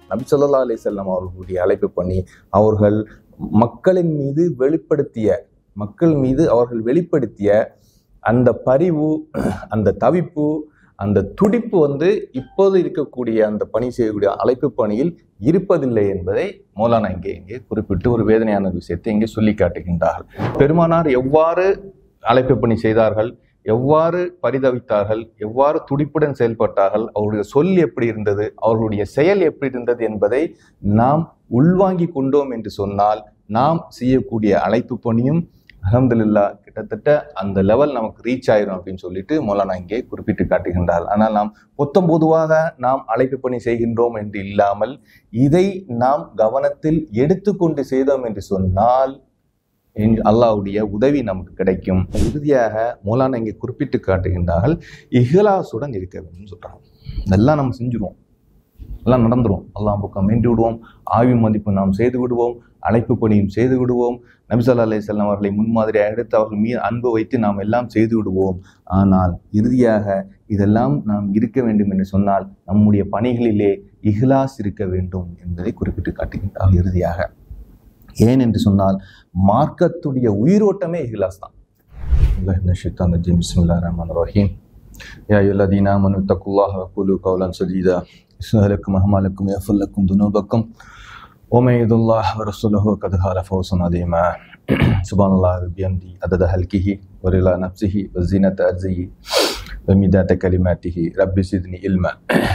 நபி ஸல்லல்லாஹு அலைஹி வஸல்லம் அவர்களுடைய அழைப்பு பண்ணி அவர்கள் மக்களின் மீது வெளிப்படுத்திய மக்கள் மீது அவர்கள் வெளிப்படுத்திய அந்த பரிவு அந்த தவிப்பு அந்த துடிப்பு வந்து இப்போது இருக்கக்கூடிய அந்த பணி செய்யக்கூடிய அழைப்பு பணியில் இருப்பதில்லை என்பதை மௌலானா இங்கே இங்கே குறிப்பிட்டு ஒரு வேதனையான விஷயத்தை இங்கே சொல்லி காட்டுகின்றார்கள் பெருமானார் எவ்வாறு அழைப்பு பணி செய்தார்கள் எவ்வாறு பரிதவித்தார்கள் எவ்வாறு துடிப்புடன் செயல்பட்டார்கள் அவருடைய சொல் எப்படி இருந்தது அவர்களுடைய செயல் எப்படி இருந்தது என்பதை நாம் உள்வாங்கி கொண்டோம் என்று சொன்னால் நாம் செய்யக்கூடிய அழைப்பு பணியும் அலமதுல்லா கிட்டத்தட்ட அந்த லெவல் நமக்கு ரீச் ஆயிரும் அப்படின்னு சொல்லிட்டு மௌலானா இங்கே குறிப்பிட்டு காட்டுகின்றார் ஆனால் நாம் பொத்தம் பொதுவாக நாம் அழைப்பு பணி செய்கின்றோம் என்று இல்லாமல் இதை நாம் கவனத்தில் எடுத்துக்கொண்டு செய்தோம் என்று சொன்னால் இன்- அல்லாஹ்வுடைய உதவி நமக்கு கிடைக்கும் இறுதியாக மௌலானா இங்கே குறிப்பிட்டு காட்டுகின்றார்கள் இஹ்லாசுடன் இருக்க வேண்டும் சொல்றாங்க இதெல்லாம் நம்ம செஞ்சுருவோம் எல்லாம் நடந்துரும் அல்லாஹ் பக்கம் மீண்டு விடுவோம் ஆய்வு மதிப்பு நாம் செய்து விடுவோம் அழைப்பு பணியும் செய்து விடுவோம் நபிசல்லா அலைஹிஸ்ஸலாம் அவர்களை முன்மாதிரியாக எடுத்து அவர்கள் மீது அன்பு வைத்து நாம் எல்லாம் செய்து விடுவோம் ஆனால் இறுதியாக இதெல்லாம் நாம் இருக்க வேண்டும் என்று சொன்னால் நம்முடைய பணிகளிலே இஹ்லாஸ் இருக்க வேண்டும் என்பதை குறிப்பிட்டு காட்டுகின்றார் இறுதியாக ஏன் என்று சொன்னால் மார்க்கத்துடைய உயிரோட்டமே இஹ்லாஸ் தான் الله من الشيطان الرجيم بسم الله الرحمن الرحيم يا أيها الذين آمنوا اتقوا الله وقولوا قولا سديدا يصلح لكم أعمالكم ويغفر لكم ذنوبكم ومن يطع الله ورسوله فقد فاز فوزا عظيما سبحان الله بحمده عدد خلقه ورضا نفسه وزينة عرشه ومداد كلماته رب زدني علما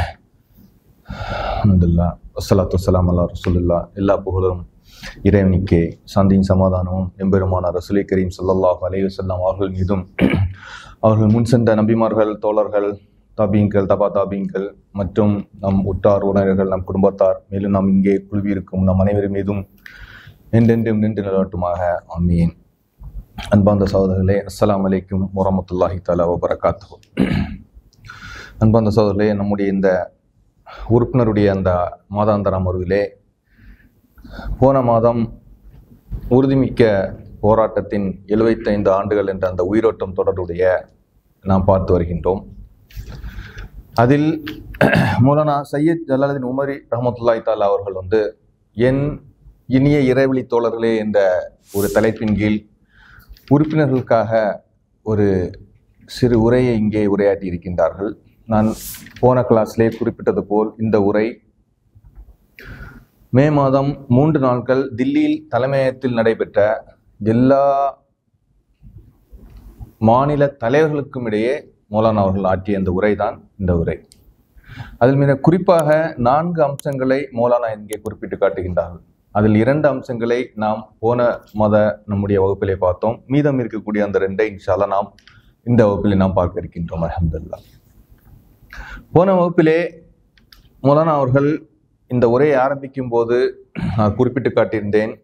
அல்ஹம்துலில்லாஹ் வஸ்ஸலாத்து வஸ்ஸலாமு அலா ரசூலுல்லாஹ் எல்லா புகழும் இறைவனுக்கே சாந்தியின் சமாதானமும் எம்பெருமான ரசூலை கரீம் ஸல்லல்லாஹு அலைஹி வஸல்லம் அவர்கள் மீதும் அவர்கள் முன் சென்ற நபிமார்கள் தோழர்கள் தாபீங்கள் தபா தாபீங்கள் மற்றும் நம் உற்றார் உறவினர்கள் நம் குடும்பத்தார் மேலும் நாம் இங்கே குழுவியிருக்கும் நம் அனைவர் மீதும் என்றென்றும் நின்று நிலவட்டுமாக ஆமீன் அன்பார்ந்த சகோதரர்களே அஸ்ஸலாமு அலைக்கும் வரமத்துல்லாஹி தஆலா வபரகாத்துஹு அன்பார்ந்த சகோதரர்களே நம்முடைய இந்த உறுப்பினருடைய அந்த மாதாந்தர அமர்விலே போன மாதம் உறுதிமிக்க போராட்டத்தின் 75 ஆண்டுகள் என்ற அந்த உயிரோட்டம் தொடர்புடைய நாம் பார்த்து வருகின்றோம் அதில் மௌலானா சையத் ஜலாலுதீன் உமரி ரஹமத்துல்லாஹி தாலா அவர்கள் வந்து என் இனிய இறைவழி தோழர்களே என்ற ஒரு தலைப்பின் கீழ் உறுப்பினர்களுக்காக ஒரு சிறு உரையை இங்கே உரையாற்றி இருக்கின்றார்கள் நான் போன கிளாஸ்லே குறிப்பிட்டது போல் இந்த உரை மே மாதம் மூன்று நாட்கள் தில்லியில் தலைமையகத்தில் நடைபெற்ற எல்லா மாநில தலைவர்களுக்கும் இடையே மௌலானா அவர்கள் ஆற்றிய இந்த உரை தான் இந்த உரை அதில் மிக குறிப்பாக நான்கு அம்சங்களை மௌலானா இங்கே குறிப்பிட்டு காட்டுகின்றார்கள் அதில் இரண்டு அம்சங்களை நாம் போன மத நம்முடைய வகுப்பிலே பார்த்தோம் மீதம் இருக்கக்கூடிய அந்த ரெண்டை இன்ஷால்லா நாம் இந்த வகுப்பிலே நாம் பார்க்க இருக்கின்றோம் அலமதுல்லா போன வகுப்பிலே மௌலானா அவர்கள் இந்த உரையை ஆரம்பிக்கும் போது நான் குறிப்பிட்டு காட்டியிருந்தேன்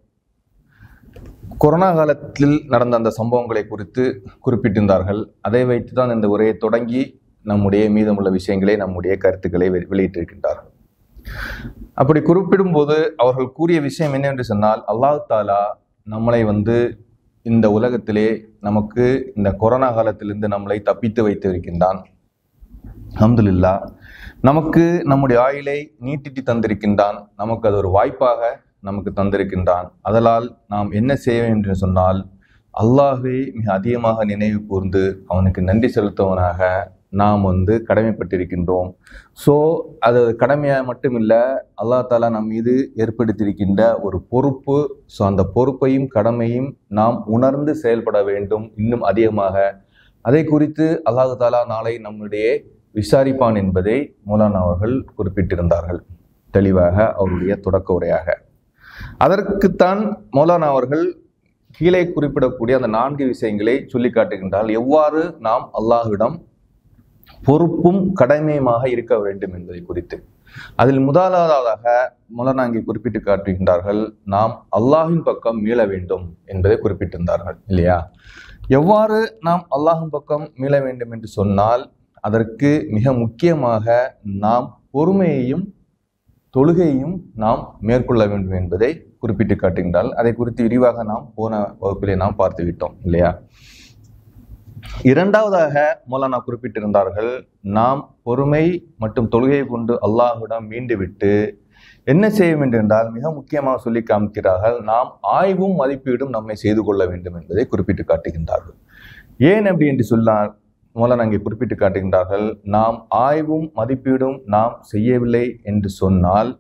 கொரோனா காலத்தில் நடந்த அந்த சம்பவங்களை குறித்து குறிப்பிட்டிருந்தார்கள் அதை வைத்து தான் இந்த உரையை தொடங்கி நம்முடைய மீதமுள்ள விஷயங்களை நம்முடைய கருத்துக்களை வெ- வெளியிட்டிருக்கின்றார்கள் அப்படி குறிப்பிடும்போது அவர்கள் கூறிய விஷயம் என்னவென்று சொன்னால் அல்லாஹ் தாலா நம்மளை வந்து இந்த உலகத்திலே நமக்கு இந்த கொரோனா காலத்திலிருந்து நம்மளை தப்பித்து வைத்து இருக்கின்றான் அல்ஹம்துலில்லா நமக்கு நம்முடைய ஆயுளை நீட்டிட்டு தந்திருக்கின்றான் நமக்கு அது ஒரு வாய்ப்பாக நமக்கு தந்திருக்கின்றான் அதனால் நாம் என்ன செய்ய வேண்டும் என்று சொன்னால் அல்லாஹ்வை மிக அதிகமாக நினைவு கூர்ந்து அவனுக்கு நன்றி செலுத்தவனாக நாம் வந்து கடமைப்பட்டிருக்கின்றோம் ஸோ அது கடமையாக மட்டும் இல்லை அல்லாஹ் தாலா நம் மீது ஏற்படுத்தியிருக்கின்ற ஒரு பொறுப்பு ஸோ அந்த பொறுப்பையும் கடமையும் நாம் உணர்ந்து செயல்பட வேண்டும் இன்னும் அதிகமாக அதை குறித்து அல்லாஹ் தாலா நாளை நம்முடைய விசாரிப்பான் என்பதை மௌலானா அவர்கள் குறிப்பிட்டிருந்தார்கள் தெளிவாக அவருடைய தொடக்க உரையாக அதற்குத்தான் மௌலானா அவர்கள் கீழே குறிப்பிடக்கூடிய அந்த நான்கு விஷயங்களை சொல்லி காட்டுகின்றால் எவ்வாறு நாம் அல்லாஹ்விடம் பொறுப்பும் கடமையுமாக இருக்க வேண்டும் என்பதை குறித்து அதில் முதலாவதாக மௌலானா இங்கே குறிப்பிட்டு காட்டுகின்றார்கள் நாம் அல்லாஹ்வின் பக்கம் மீள வேண்டும் என்பதை குறிப்பிட்டிருந்தார்கள் இல்லையா எவ்வாறு நாம் அல்லாஹ்வின் பக்கம் மீள வேண்டும் என்று சொன்னால் அதற்கு மிக முக்கியமாக நாம் பொறுமையையும் தொழுகையையும் நாம் மேற்கொள்ள வேண்டும் என்பதை குறிப்பிட்டு காட்டுகின்றால் அதை குறித்து விரிவாக நாம் போன வகுப்பிலே நாம் பார்த்து விட்டோம் இல்லையா இரண்டாவதாக மௌலானா குறிப்பிட்டிருந்தார்கள் நாம் பொறுமை மற்றும் தொழுகையை கொண்டு அல்லாஹ்விடம் மீண்டு விட்டு என்ன செய்ய வேண்டும் என்றால் மிக முக்கியமாக சொல்லி காமிக்கிறார்கள் நாம் ஆய்வும் மதிப்பீடும் நம்மை செய்து கொள்ள வேண்டும் என்பதை குறிப்பிட்டு காட்டுகின்றார்கள் ஏன் அப்படி என்று சொன்னால் மூலம் அங்கே குறிப்பிட்டு காட்டுகின்றார்கள் நாம் ஆய்வும் மதிப்பீடும் நாம் செய்யவில்லை என்று சொன்னால்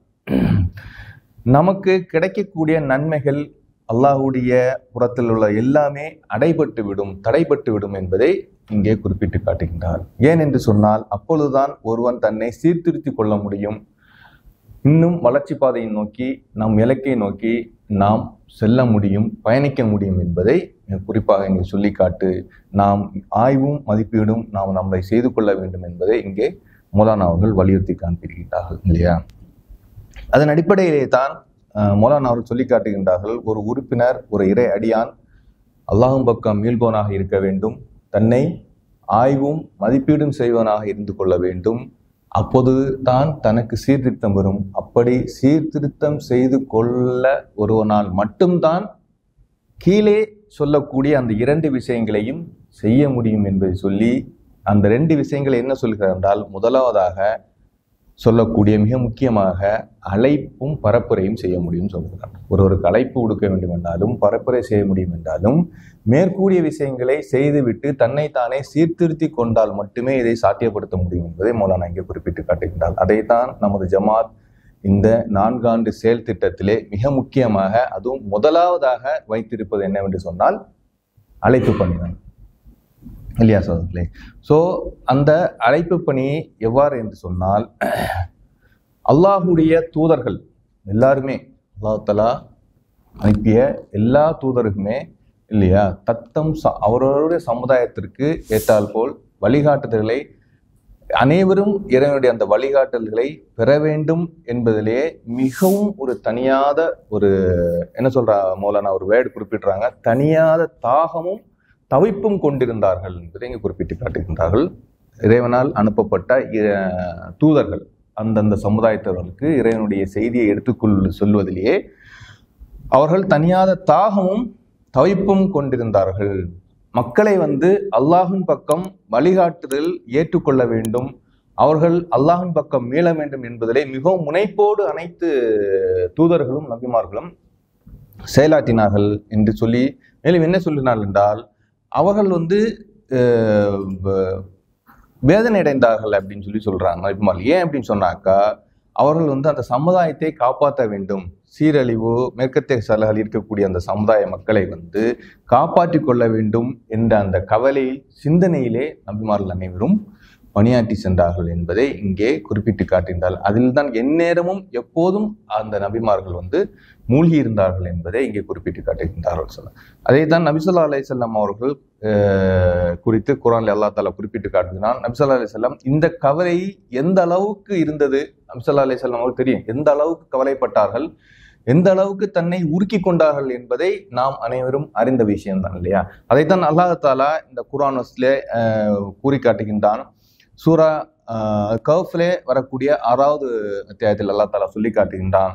நமக்கு கிடைக்கக்கூடிய நன்மைகள் அல்லாஹ்வுடைய புறத்தில் உள்ள எல்லாமே அடைபட்டு விடும் தடைபட்டு விடும் என்பதை இங்கே குறிப்பிட்டு காட்டுகின்றார் ஏன் என்று சொன்னால் அப்பொழுதுதான் ஒருவன் தன்னை சீர்திருத்திக் கொள்ள முடியும் இன்னும் வளர்ச்சி பாதையை நோக்கி நம் இலக்கை நோக்கி நாம் செல்ல முடியும் பயணிக்க முடியும் என்பதை குறிப்பாக இங்கே சொல்லி காட்டு நாம் ஆய்வும் மதிப்பீடும் நாம் நம்மை செய்து கொள்ள வேண்டும் என்பதை இங்கே மௌலானா அவர்கள் வலியுறுத்தி காண்பிக்கின்றார்கள் இல்லையா அதன் அடிப்படையிலே தான் அஹ், மௌலானா அவர்கள் சொல்லி காட்டுகின்றார்கள் ஒரு உறுப்பினர் ஒரு இறை அடியான் அல்லாஹும் பக்கம் மீள்பவனாக இருக்க வேண்டும் தன்னை ஆய்வும் மதிப்பீடும் செய்வனாக இருந்து கொள்ள வேண்டும் அப்போது தான் தனக்கு சீர்திருத்தம் வரும் அப்படி சீர்திருத்தம் செய்து கொள்ள ஒருவனால் மட்டும்தான் கீழே சொல்லக்கூடிய அந்த இரண்டு விஷயங்களையும் செய்ய முடியும் என்பதை சொல்லி அந்த ரெண்டு விஷயங்களை என்ன சொல்கிறார் என்றால் முதலாவதாக சொல்லக்கூடிய மிக முக்கியமாக அழைப்பும் பரப்புரையும் செய்ய முடியும் சொல்கிறார் ஒருவருக்கு அழைப்பு கொடுக்க வேண்டும் என்றாலும் பரப்புரை செய்ய முடியும் என்றாலும் மேற்கூடிய விஷயங்களை செய்துவிட்டு தன்னைத்தானே சீர்திருத்தி கொண்டால் மட்டுமே இதை சாத்தியப்படுத்த முடியும் என்பதை மௌலானா இங்கே குறிப்பிட்டு காட்டுகின்றார் அதைத்தான் நமது ஜமாத் இந்த நான்காண்டு செயல் திட்டத்திலே மிக முக்கியமாக அதுவும் முதலாவதாக வைத்திருப்பது என்னவென்று சொன்னால் அழைப்பு பணிதான் இல்லையா சோதர்களே ஸோ அந்த அழைப்பு பணி எவ்வாறு என்று சொன்னால் அல்லாஹுடைய தூதர்கள் எல்லாருமே அல்லாஹ் தலா அனுப்பிய எல்லா தூதருக்குமே இல்லையா தத்தம் ச- அவரவருடைய சமுதாயத்திற்கு ஏற்றால் போல் வழிகாட்டுதல்களை அனைவரும் இறைவனுடைய அந்த வழிகாட்டல்களை பெற வேண்டும் என்பதிலே மிகவும் ஒரு தனியாத ஒரு என்ன சொல்றா மௌலானா ஒரு வேர்டு குறிப்பிடுறாங்க தனியாத தாகமும் தவிப்பும் கொண்டிருந்தார்கள் என்பதை இங்கு குறிப்பிட்டு காட்டுகின்றார்கள் இறைவனால் அனுப்பப்பட்ட இ- தூதர்கள் அந்தந்த சமுதாயத்தவர்களுக்கு இறைவனுடைய செய்தியை எடுத்துக்கொள் சொல்வதிலேயே அவர்கள் தனியாத தாகமும் தவிப்பும் கொண்டிருந்தார்கள் மக்களை வந்து அல்லாஹின் பக்கம் வழிகாட்டுதல் ஏற்றுக்கொள்ள வேண்டும் அவர்கள் அல்லாஹின் பக்கம் மீள வேண்டும் என்பதிலே மிகவும் முனைப்போடு அனைத்து தூதர்களும் நபிமார்களும் செயலாற்றினார்கள் என்று சொல்லி மேலும் என்ன சொல்லினார்கள் என்றால் அவர்கள் வந்து அஹ், வ- வேதனை அடைந்தார்கள் அப்படின்னு சொல்லி சொல்றாங்க நபிமார்கள் ஏன் அப்படின்னு சொன்னாக்கா அவர்கள் வந்து அந்த சமுதாயத்தை காப்பாற்ற வேண்டும் சீரழிவு மேற்கத்திய சலகள் இருக்கக்கூடிய அந்த சமுதாய மக்களை வந்து காப்பாற்றிக் கொள்ள வேண்டும் என்ற அந்த கவலை சிந்தனையிலே நபிமார்கள் அனைவரும் பணியாற்றி சென்றார்கள் என்பதை இங்கே குறிப்பிட்டு காட்டுகின்றார் அதில் தான் எந்நேரமும் எப்போதும் அந்த நபிமார்கள் வந்து மூழ்கி இருந்தார்கள் என்பதை இங்கே குறிப்பிட்டு காட்டுகின்றார்கள் சொல்ல அதை தான் நபிசல்லா அலையம் அவர்கள் அஹ், குறித்து குரான்ல அல்லா தாலா குறிப்பிட்டு காட்டுகிறான் நபிசல்லா அலையம் இந்த கவலை எந்த அளவுக்கு இருந்தது நபிசல்லா அலையம் அவர்கள் தெரியும் எந்த அளவுக்கு கவலைப்பட்டார்கள் எந்த அளவுக்கு தன்னை உருக்கி கொண்டார்கள் என்பதை நாம் அனைவரும் அறிந்த விஷயம்தான் இல்லையா அதைத்தான் அல்லாஹ் தாலா இந்த குரான் வஸ்லே கூறி காட்டுகின்றான் சூரா கவுஃப்லே வரக்கூடிய ஆறாவது அத்தியாயத்தில் அல்லாஹ் தாலா சொல்லி காட்டுகின்றான்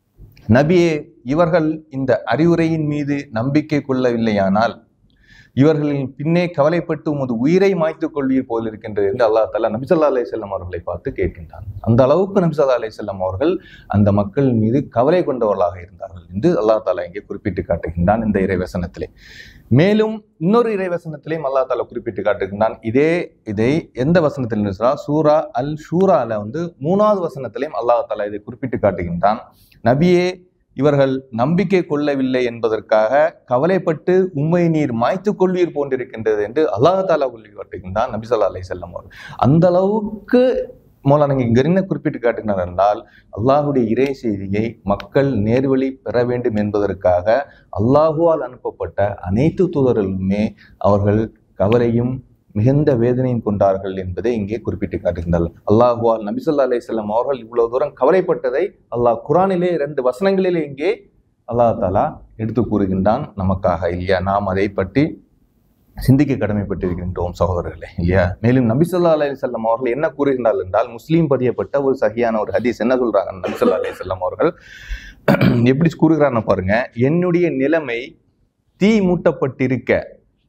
நபியே இவர்கள் இந்த அறிவுரையின் மீது நம்பிக்கை கொள்ளவில்லையானால் இவர்களின் பின்னே கவலைப்பட்டு உமது உயிரை மாய்த்துக் கொள்வீர் போல் இருக்கின்றது என்று அல்லாஹ் தாலா நபிசல்லா அலை செல்லம் அவர்களை பார்த்து கேட்கின்றான் அந்த அளவுக்கு நபிசல்லா அலை செல்லம் அவர்கள் அந்த மக்கள் மீது கவலை கொண்டவர்களாக இருந்தார்கள் என்று அல்லாஹ் தாலா இங்கே குறிப்பிட்டு காட்டுகின்றான் இந்த இறைவசனத்திலே மேலும் இன்னொரு இறைவசனத்திலையும் அல்லாஹ் தாலா குறிப்பிட்டு காட்டுகின்றான் இதே இதை எந்த வசனத்தில் சொன்னால் சூரா அல் ஷூரால வந்து மூணாவது வசனத்திலையும் அல்லாஹ் தாலா இதை குறிப்பிட்டு காட்டுகின்றான் நபியே இவர்கள் நம்பிக்கை கொள்ளவில்லை என்பதற்காக கவலைப்பட்டு உண்மை நீர் மாய்த்து கொள்வீர் போன்றிருக்கின்றது என்று அல்லாஹ் தாலா சொல்லி காட்டுகின்றான் நபி சொல்லா அலை செல்லம் அவர்கள் அந்த அளவுக்கு மௌலானா இங்க என்ன குறிப்பிட்டு காட்டுகிறார் என்றால் அல்லாஹுடைய இறை செய்தியை மக்கள் நேர்வழி பெற வேண்டும் என்பதற்காக அல்லாஹுவால் அனுப்பப்பட்ட அனைத்து தூதர்களுமே அவர்கள் கவலையும் மிகுந்த வேதனையும் கொண்டார்கள் என்பதை இங்கே குறிப்பிட்டு காட்டுகின்றார்கள் அல்லாஹுவால் நபிசல்லா அலை செல்லம் அவர்கள் இவ்வளவு தூரம் கவலைப்பட்டதை அல்லாஹ் குரானிலே ரெண்டு வசனங்களிலே இங்கே அல்லாஹ் தாலா எடுத்து கூறுகின்றான் நமக்காக இல்லையா நாம் அதை பற்றி சிந்திக்க கடமைப்பட்டிருக்கின்றோம் சகோதரர்களே இல்லையா மேலும் நபிசல்லா அலை செல்லம் அவர்கள் என்ன கூறுகின்றார்கள் என்றால் முஸ்லீம் பதியப்பட்ட ஒரு சகியான ஒரு ஹதீஸ் என்ன சொல்றாங்க நபிசல்லா அலை செல்லம் அவர்கள் எப்படி கூறுகிறான்னு பாருங்க என்னுடைய நிலைமை தீ மூட்டப்பட்டிருக்க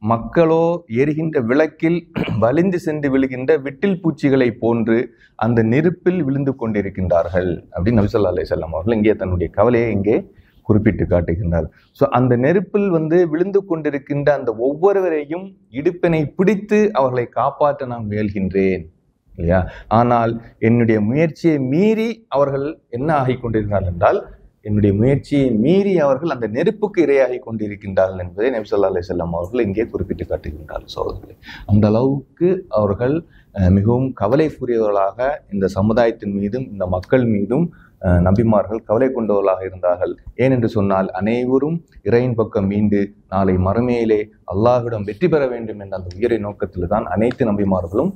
மக்களோ எரிகின்ற விளக்கில் வலிந்து சென்று விழுகின்ற விட்டில் பூச்சிகளை போன்று அந்த நெருப்பில் விழுந்து கொண்டிருக்கின்றார்கள் அப்படின்னு நபிசல்லா அலையம் அவர்கள் இங்கே தன்னுடைய கவலையை இங்கே குறிப்பிட்டு காட்டுகின்றார் ஸோ அந்த நெருப்பில் வந்து விழுந்து கொண்டிருக்கின்ற அந்த ஒவ்வொருவரையும் இடுப்பினை பிடித்து அவர்களை காப்பாற்ற நான் முயல்கின்றேன் இல்லையா ஆனால் என்னுடைய முயற்சியை மீறி அவர்கள் என்ன ஆகிக் கொண்டிருக்கிறார்கள் என்றால் என்னுடைய முயற்சியை மீறி அவர்கள் அந்த நெருப்புக்கு இரையாகி கொண்டிருக்கின்றார்கள் என்பதை நபி சொல்லா அலி செல்லம் அவர்கள் இங்கே குறிப்பிட்டு காட்டுகின்றார்கள் சோதர்களே அந்த அளவுக்கு அவர்கள் அஹ், மிகவும் கவலைக்குரியவர்களாக இந்த சமுதாயத்தின் மீதும் இந்த மக்கள் மீதும் அஹ், நபிமார்கள் கவலை கொண்டவர்களாக இருந்தார்கள் ஏனென்று சொன்னால் அனைவரும் இறையின் பக்கம் மீண்டு நாளை மறுமையிலே அல்லாஹ்விடம் வெற்றி பெற வேண்டும் என்ற அந்த உயரிய நோக்கத்தில் தான் அனைத்து நபிமார்களும்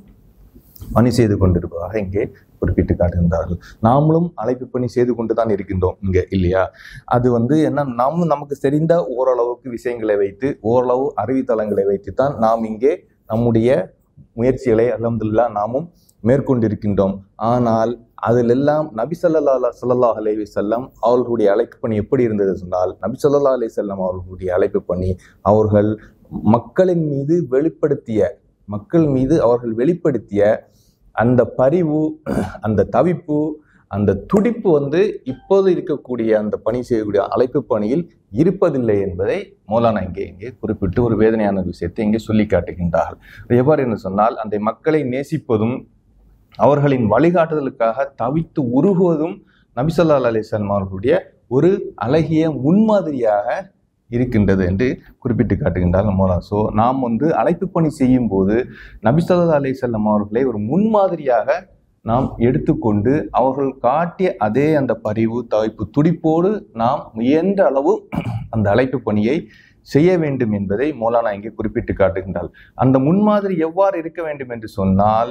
பணி செய்து கொண்டிருப்பதாக இங்கே குறிப்பிட்டு காட்டுகின்றார்கள் நாமளும் அழைப்பு பணி செய்து கொண்டு தான் இருக்கின்றோம் இங்கே இல்லையா அது வந்து என்ன நாமும் நமக்கு தெரிந்த ஓரளவுக்கு விஷயங்களை வைத்து ஓரளவு அறிவித்தளங்களை வைத்து தான் நாம் இங்கே நம்முடைய முயற்சிகளை அலமதுல்லா நாமும் மேற்கொண்டிருக்கின்றோம் ஆனால் அதிலெல்லாம் நபி ஸல்லல்லாஹு அலைஹி ஸல்லல்லாஹு அலைஹி வஸல்லம் அவர்களுடைய அழைப்பு பணி எப்படி இருந்தது சொன்னால் நபி ஸல்லல்லாஹு அலைஹி வஸல்லம் அவர்களுடைய அழைப்பு பணி அவர்கள் மக்களின் மீது வெளிப்படுத்திய மக்கள் மீது அவர்கள் வெளிப்படுத்திய அந்த பரிவு அந்த தவிப்பு அந்த துடிப்பு வந்து இப்போது இருக்கக்கூடிய அந்த பணி செய்யக்கூடிய அழைப்பு பணியில் இருப்பதில்லை என்பதை மௌலானா இங்கே இங்கே குறிப்பிட்டு ஒரு வேதனையான விஷயத்தை இங்கே சொல்லி காட்டுகின்றார்கள் அது எவ்வாறு என்று சொன்னால் அந்த மக்களை நேசிப்பதும் அவர்களின் வழிகாட்டுதலுக்காக தவித்து உருகுவதும் நபிசல்லா அலிஸ்லாம் அவர்களுடைய ஒரு அழகிய முன்மாதிரியாக இருக்கின்றது என்று குறிப்பிட்டு காட்டுகின்றார் மோலா ஸோ நாம் வந்து அழைப்பு பணி செய்யும் போது நபிசல்லா அலிசல்லாம் அவர்களை ஒரு முன்மாதிரியாக நாம் எடுத்துக்கொண்டு அவர்கள் காட்டிய அதே அந்த பரிவு தவிப்பு துடிப்போடு நாம் முயன்ற அளவு அந்த அழைப்பு பணியை செய்ய வேண்டும் என்பதை மௌலானா இங்கே குறிப்பிட்டு காட்டுகின்றார் அந்த முன்மாதிரி எவ்வாறு இருக்க வேண்டும் என்று சொன்னால்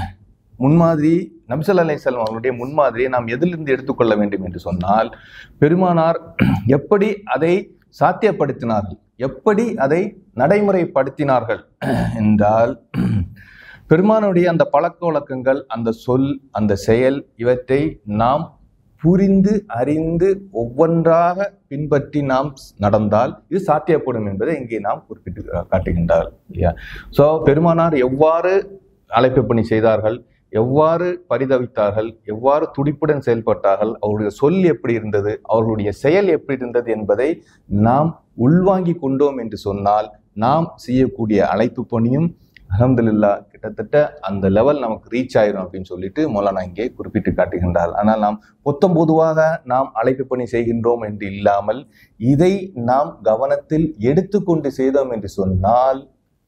முன்மாதிரி நபிசல்லா அலிசல்லாம் அவருடைய முன்மாதிரியை நாம் எதிலிருந்து எடுத்துக்கொள்ள வேண்டும் என்று சொன்னால் பெருமானார் எப்படி அதை சாத்தியப்படுத்தினார்கள் எப்படி அதை நடைமுறைப்படுத்தினார்கள் என்றால் பெருமானுடைய அந்த பழக்க வழக்கங்கள் அந்த சொல் அந்த செயல் இவற்றை நாம் புரிந்து அறிந்து ஒவ்வொன்றாக பின்பற்றி நாம் நடந்தால் இது சாத்தியப்படும் என்பதை இங்கே நாம் குறிப்பிட்டு காட்டுகின்றார் இல்லையா ஸோ பெருமானார் எவ்வாறு அழைப்பு பணி செய்தார்கள் எவ்வாறு பரிதவித்தார்கள் எவ்வாறு துடிப்புடன் செயல்பட்டார்கள் அவருடைய சொல் எப்படி இருந்தது அவர்களுடைய செயல் எப்படி இருந்தது என்பதை நாம் உள்வாங்கி கொண்டோம் என்று சொன்னால் நாம் செய்யக்கூடிய அழைப்பு பணியும் அலமதுல்லா கிட்டத்தட்ட அந்த லெவல் நமக்கு ரீச் ஆயிரும் அப்படின்னு சொல்லிட்டு மௌலானா இங்கே குறிப்பிட்டு காட்டுகின்றார் ஆனால் நாம் பொத்தம் பொதுவாக நாம் அழைப்பு பணி செய்கின்றோம் என்று இல்லாமல் இதை நாம் கவனத்தில் எடுத்துக்கொண்டு செய்தோம் என்று சொன்னால்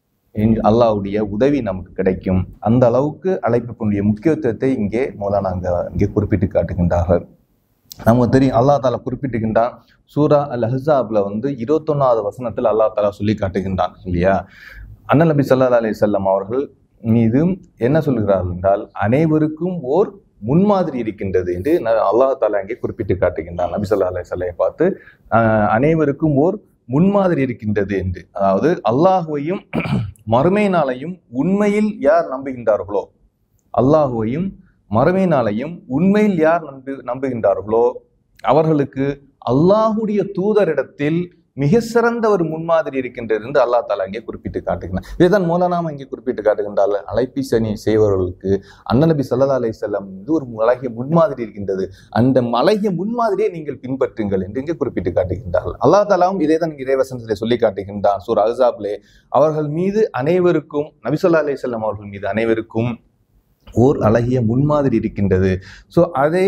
அல்லாவுடைய உதவி நமக்கு கிடைக்கும் அந்த அளவுக்கு அழைப்பு பணிய முக்கியத்துவத்தை இங்கே மௌலானா அங்க இங்கே குறிப்பிட்டு காட்டுகின்றார்கள் நமக்கு தெரியும் அல்லா தாலா குறிப்பிட்டுகின்றான் சூரா அல் ஹசாப்ல வந்து இருபத்தொன்னாவது வசனத்தில் அல்லா தாலா சொல்லி காட்டுகின்றான் இல்லையா அண்ணல் நபி சல்லா அலி செல்லம் அவர்கள் மீதும் என்ன சொல்கிறார்கள் என்றால் அனைவருக்கும் ஓர் முன்மாதிரி இருக்கின்றது என்று அல்லாஹ் தாலா அங்கே குறிப்பிட்டு காட்டுகின்றான் நபி சொல்லா அலி சொல்லையை பார்த்து அனைவருக்கும் ஓர் முன்மாதிரி இருக்கின்றது என்று அதாவது அல்லாஹுவையும் மறுமை நாளையும் உண்மையில் யார் நம்புகின்றார்களோ அல்லாஹுவையும் மறுமை நாளையும் உண்மையில் யார் நம்பு நம்புகின்றார்களோ அவர்களுக்கு அல்லாஹுடைய தூதரிடத்தில் மிக சிறந்த ஒரு முன்மாதிரி இருக்கின்றது என்று அல்லா தாலா இங்கே குறிப்பிட்டு காட்டுகிறார் இதுதான் மூலநாம இங்கே குறிப்பிட்டு காட்டுகின்றால் அழைப்பி சனி செய்பவர்களுக்கு அண்ணநபி சல்லா அலை செல்லம் இது ஒரு அழகிய முன்மாதிரி இருக்கின்றது அந்த அழகிய முன்மாதிரியை நீங்கள் பின்பற்றுங்கள் என்று இங்கே குறிப்பிட்டு காட்டுகின்றார்கள் அல்லா தாலாவும் இதே தான் இறைவசனத்திலே சொல்லி காட்டுகின்றான் சூர் அசாப்லே அவர்கள் மீது அனைவருக்கும் நபிசல்லா அலை செல்லம் அவர்கள் மீது அனைவருக்கும் ஓர் அழகிய முன்மாதிரி இருக்கின்றது ஸோ அதை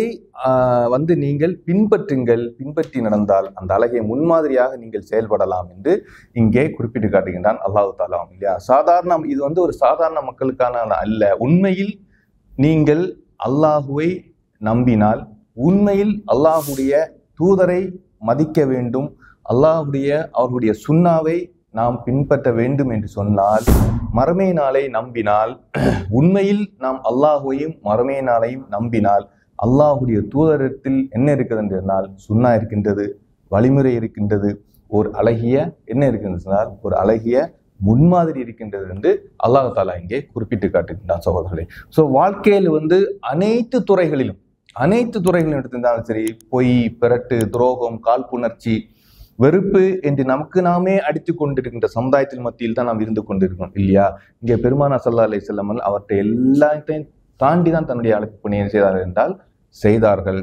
வந்து நீங்கள் பின்பற்றுங்கள் பின்பற்றி நடந்தால் அந்த அழகிய முன்மாதிரியாக நீங்கள் செயல்படலாம் என்று இங்கே குறிப்பிட்டு காட்டுகின்றான் அல்லாஹு தாலாம் இல்லையா சாதாரண இது வந்து ஒரு சாதாரண மக்களுக்கான அல்ல உண்மையில் நீங்கள் அல்லாஹுவை நம்பினால் உண்மையில் அல்லாஹுடைய தூதரை மதிக்க வேண்டும் அல்லாஹுடைய அவர்களுடைய சுண்ணாவை நாம் பின்பற்ற வேண்டும் என்று சொன்னால் மறுமை நாளை நம்பினால் உண்மையில் நாம் அல்லாஹுவையும் மறுமை நாளையும் நம்பினால் அல்லாஹுடைய தூதரத்தில் என்ன இருக்கிறது என்று சொன்னால் சுண்ணா இருக்கின்றது வழிமுறை இருக்கின்றது ஒரு அழகிய என்ன இருக்கின்றது சொன்னால் ஒரு அழகிய முன்மாதிரி இருக்கின்றது என்று அல்லாஹ் தாலா இங்கே குறிப்பிட்டு காட்டுகின்றான் சகோதரர்களே ஸோ வாழ்க்கையில் வந்து அனைத்து துறைகளிலும் அனைத்து துறைகளிலும் எடுத்திருந்தாலும் சரி பொய் பிறட்டு துரோகம் காழ்ப்புணர்ச்சி வெறுப்பு என்று நமக்கு நாமே அடித்துக் கொண்டிருக்கின்ற சமுதாயத்தின் மத்தியில் தான் நாம் இருந்து கொண்டிருக்கிறோம் இல்லையா இங்கே பெருமானா சல்லா அலை செல்லாமல் அவர்கிட்ட எல்லாத்தையும் தாண்டி தான் தன்னுடைய அழைப்பு பணியை செய்தார்கள் என்றால் செய்தார்கள்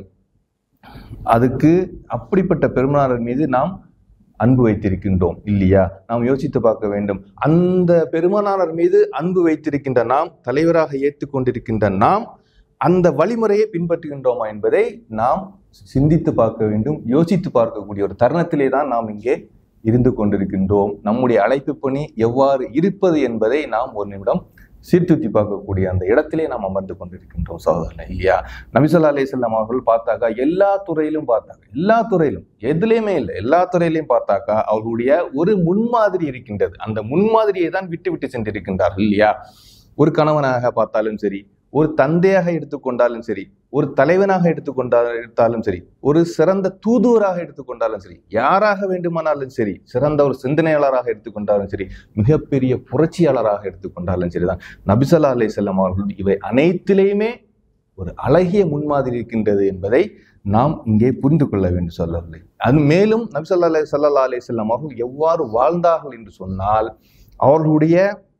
அதுக்கு அப்படிப்பட்ட பெருமானார் மீது நாம் அன்பு வைத்திருக்கின்றோம் இல்லையா நாம் யோசித்து பார்க்க வேண்டும் அந்த பெருமானார் மீது அன்பு வைத்திருக்கின்ற நாம் தலைவராக ஏற்றுக்கொண்டிருக்கின்ற நாம் அந்த வழிமுறையை பின்பற்றுகின்றோமா என்பதை நாம் சிந்தித்து பார்க்க வேண்டும் யோசித்து பார்க்கக்கூடிய ஒரு தருணத்திலே தான் நாம் இங்கே இருந்து கொண்டிருக்கின்றோம் நம்முடைய அழைப்பு பணி எவ்வாறு இருப்பது என்பதை நாம் ஒரு நிமிடம் சீர்தூக்கி பார்க்கக்கூடிய அந்த இடத்திலே நாம் அமர்ந்து கொண்டிருக்கின்றோம் சகோதரன் இல்லையா நபிசல்லா அலிசல்லாம் அவர்கள் பார்த்தாக்கா எல்லா துறையிலும் பார்த்தாங்க எல்லா துறையிலும் எதுலேயுமே இல்லை எல்லா துறையிலையும் பார்த்தாக்கா அவர்களுடைய ஒரு முன்மாதிரி இருக்கின்றது அந்த முன்மாதிரியை தான் விட்டு விட்டு சென்றிருக்கின்றார்கள் இல்லையா ஒரு கணவனாக பார்த்தாலும் சரி ஒரு தந்தையாக எடுத்துக்கொண்டாலும் சரி ஒரு தலைவனாக எடுத்துக்கொண்டா எடுத்தாலும் சரி ஒரு சிறந்த தூதுவராக எடுத்துக்கொண்டாலும் சரி யாராக வேண்டுமானாலும் சரி சிறந்த ஒரு சிந்தனையாளராக எடுத்துக்கொண்டாலும் சரி மிகப்பெரிய புரட்சியாளராக எடுத்துக்கொண்டாலும் சரிதான் நபிசல்லா அலை செல்லம் அவர்கள் இவை அனைத்திலேயுமே ஒரு அழகிய முன்மாதிரி இருக்கின்றது என்பதை நாம் இங்கே புரிந்து கொள்ள வேண்டும் சொல்லவில்லை அது மேலும் நபிசல்லா அலை சல்லா அலை செல்லம் அவர்கள் எவ்வாறு வாழ்ந்தார்கள் என்று சொன்னால் அவர்களுடைய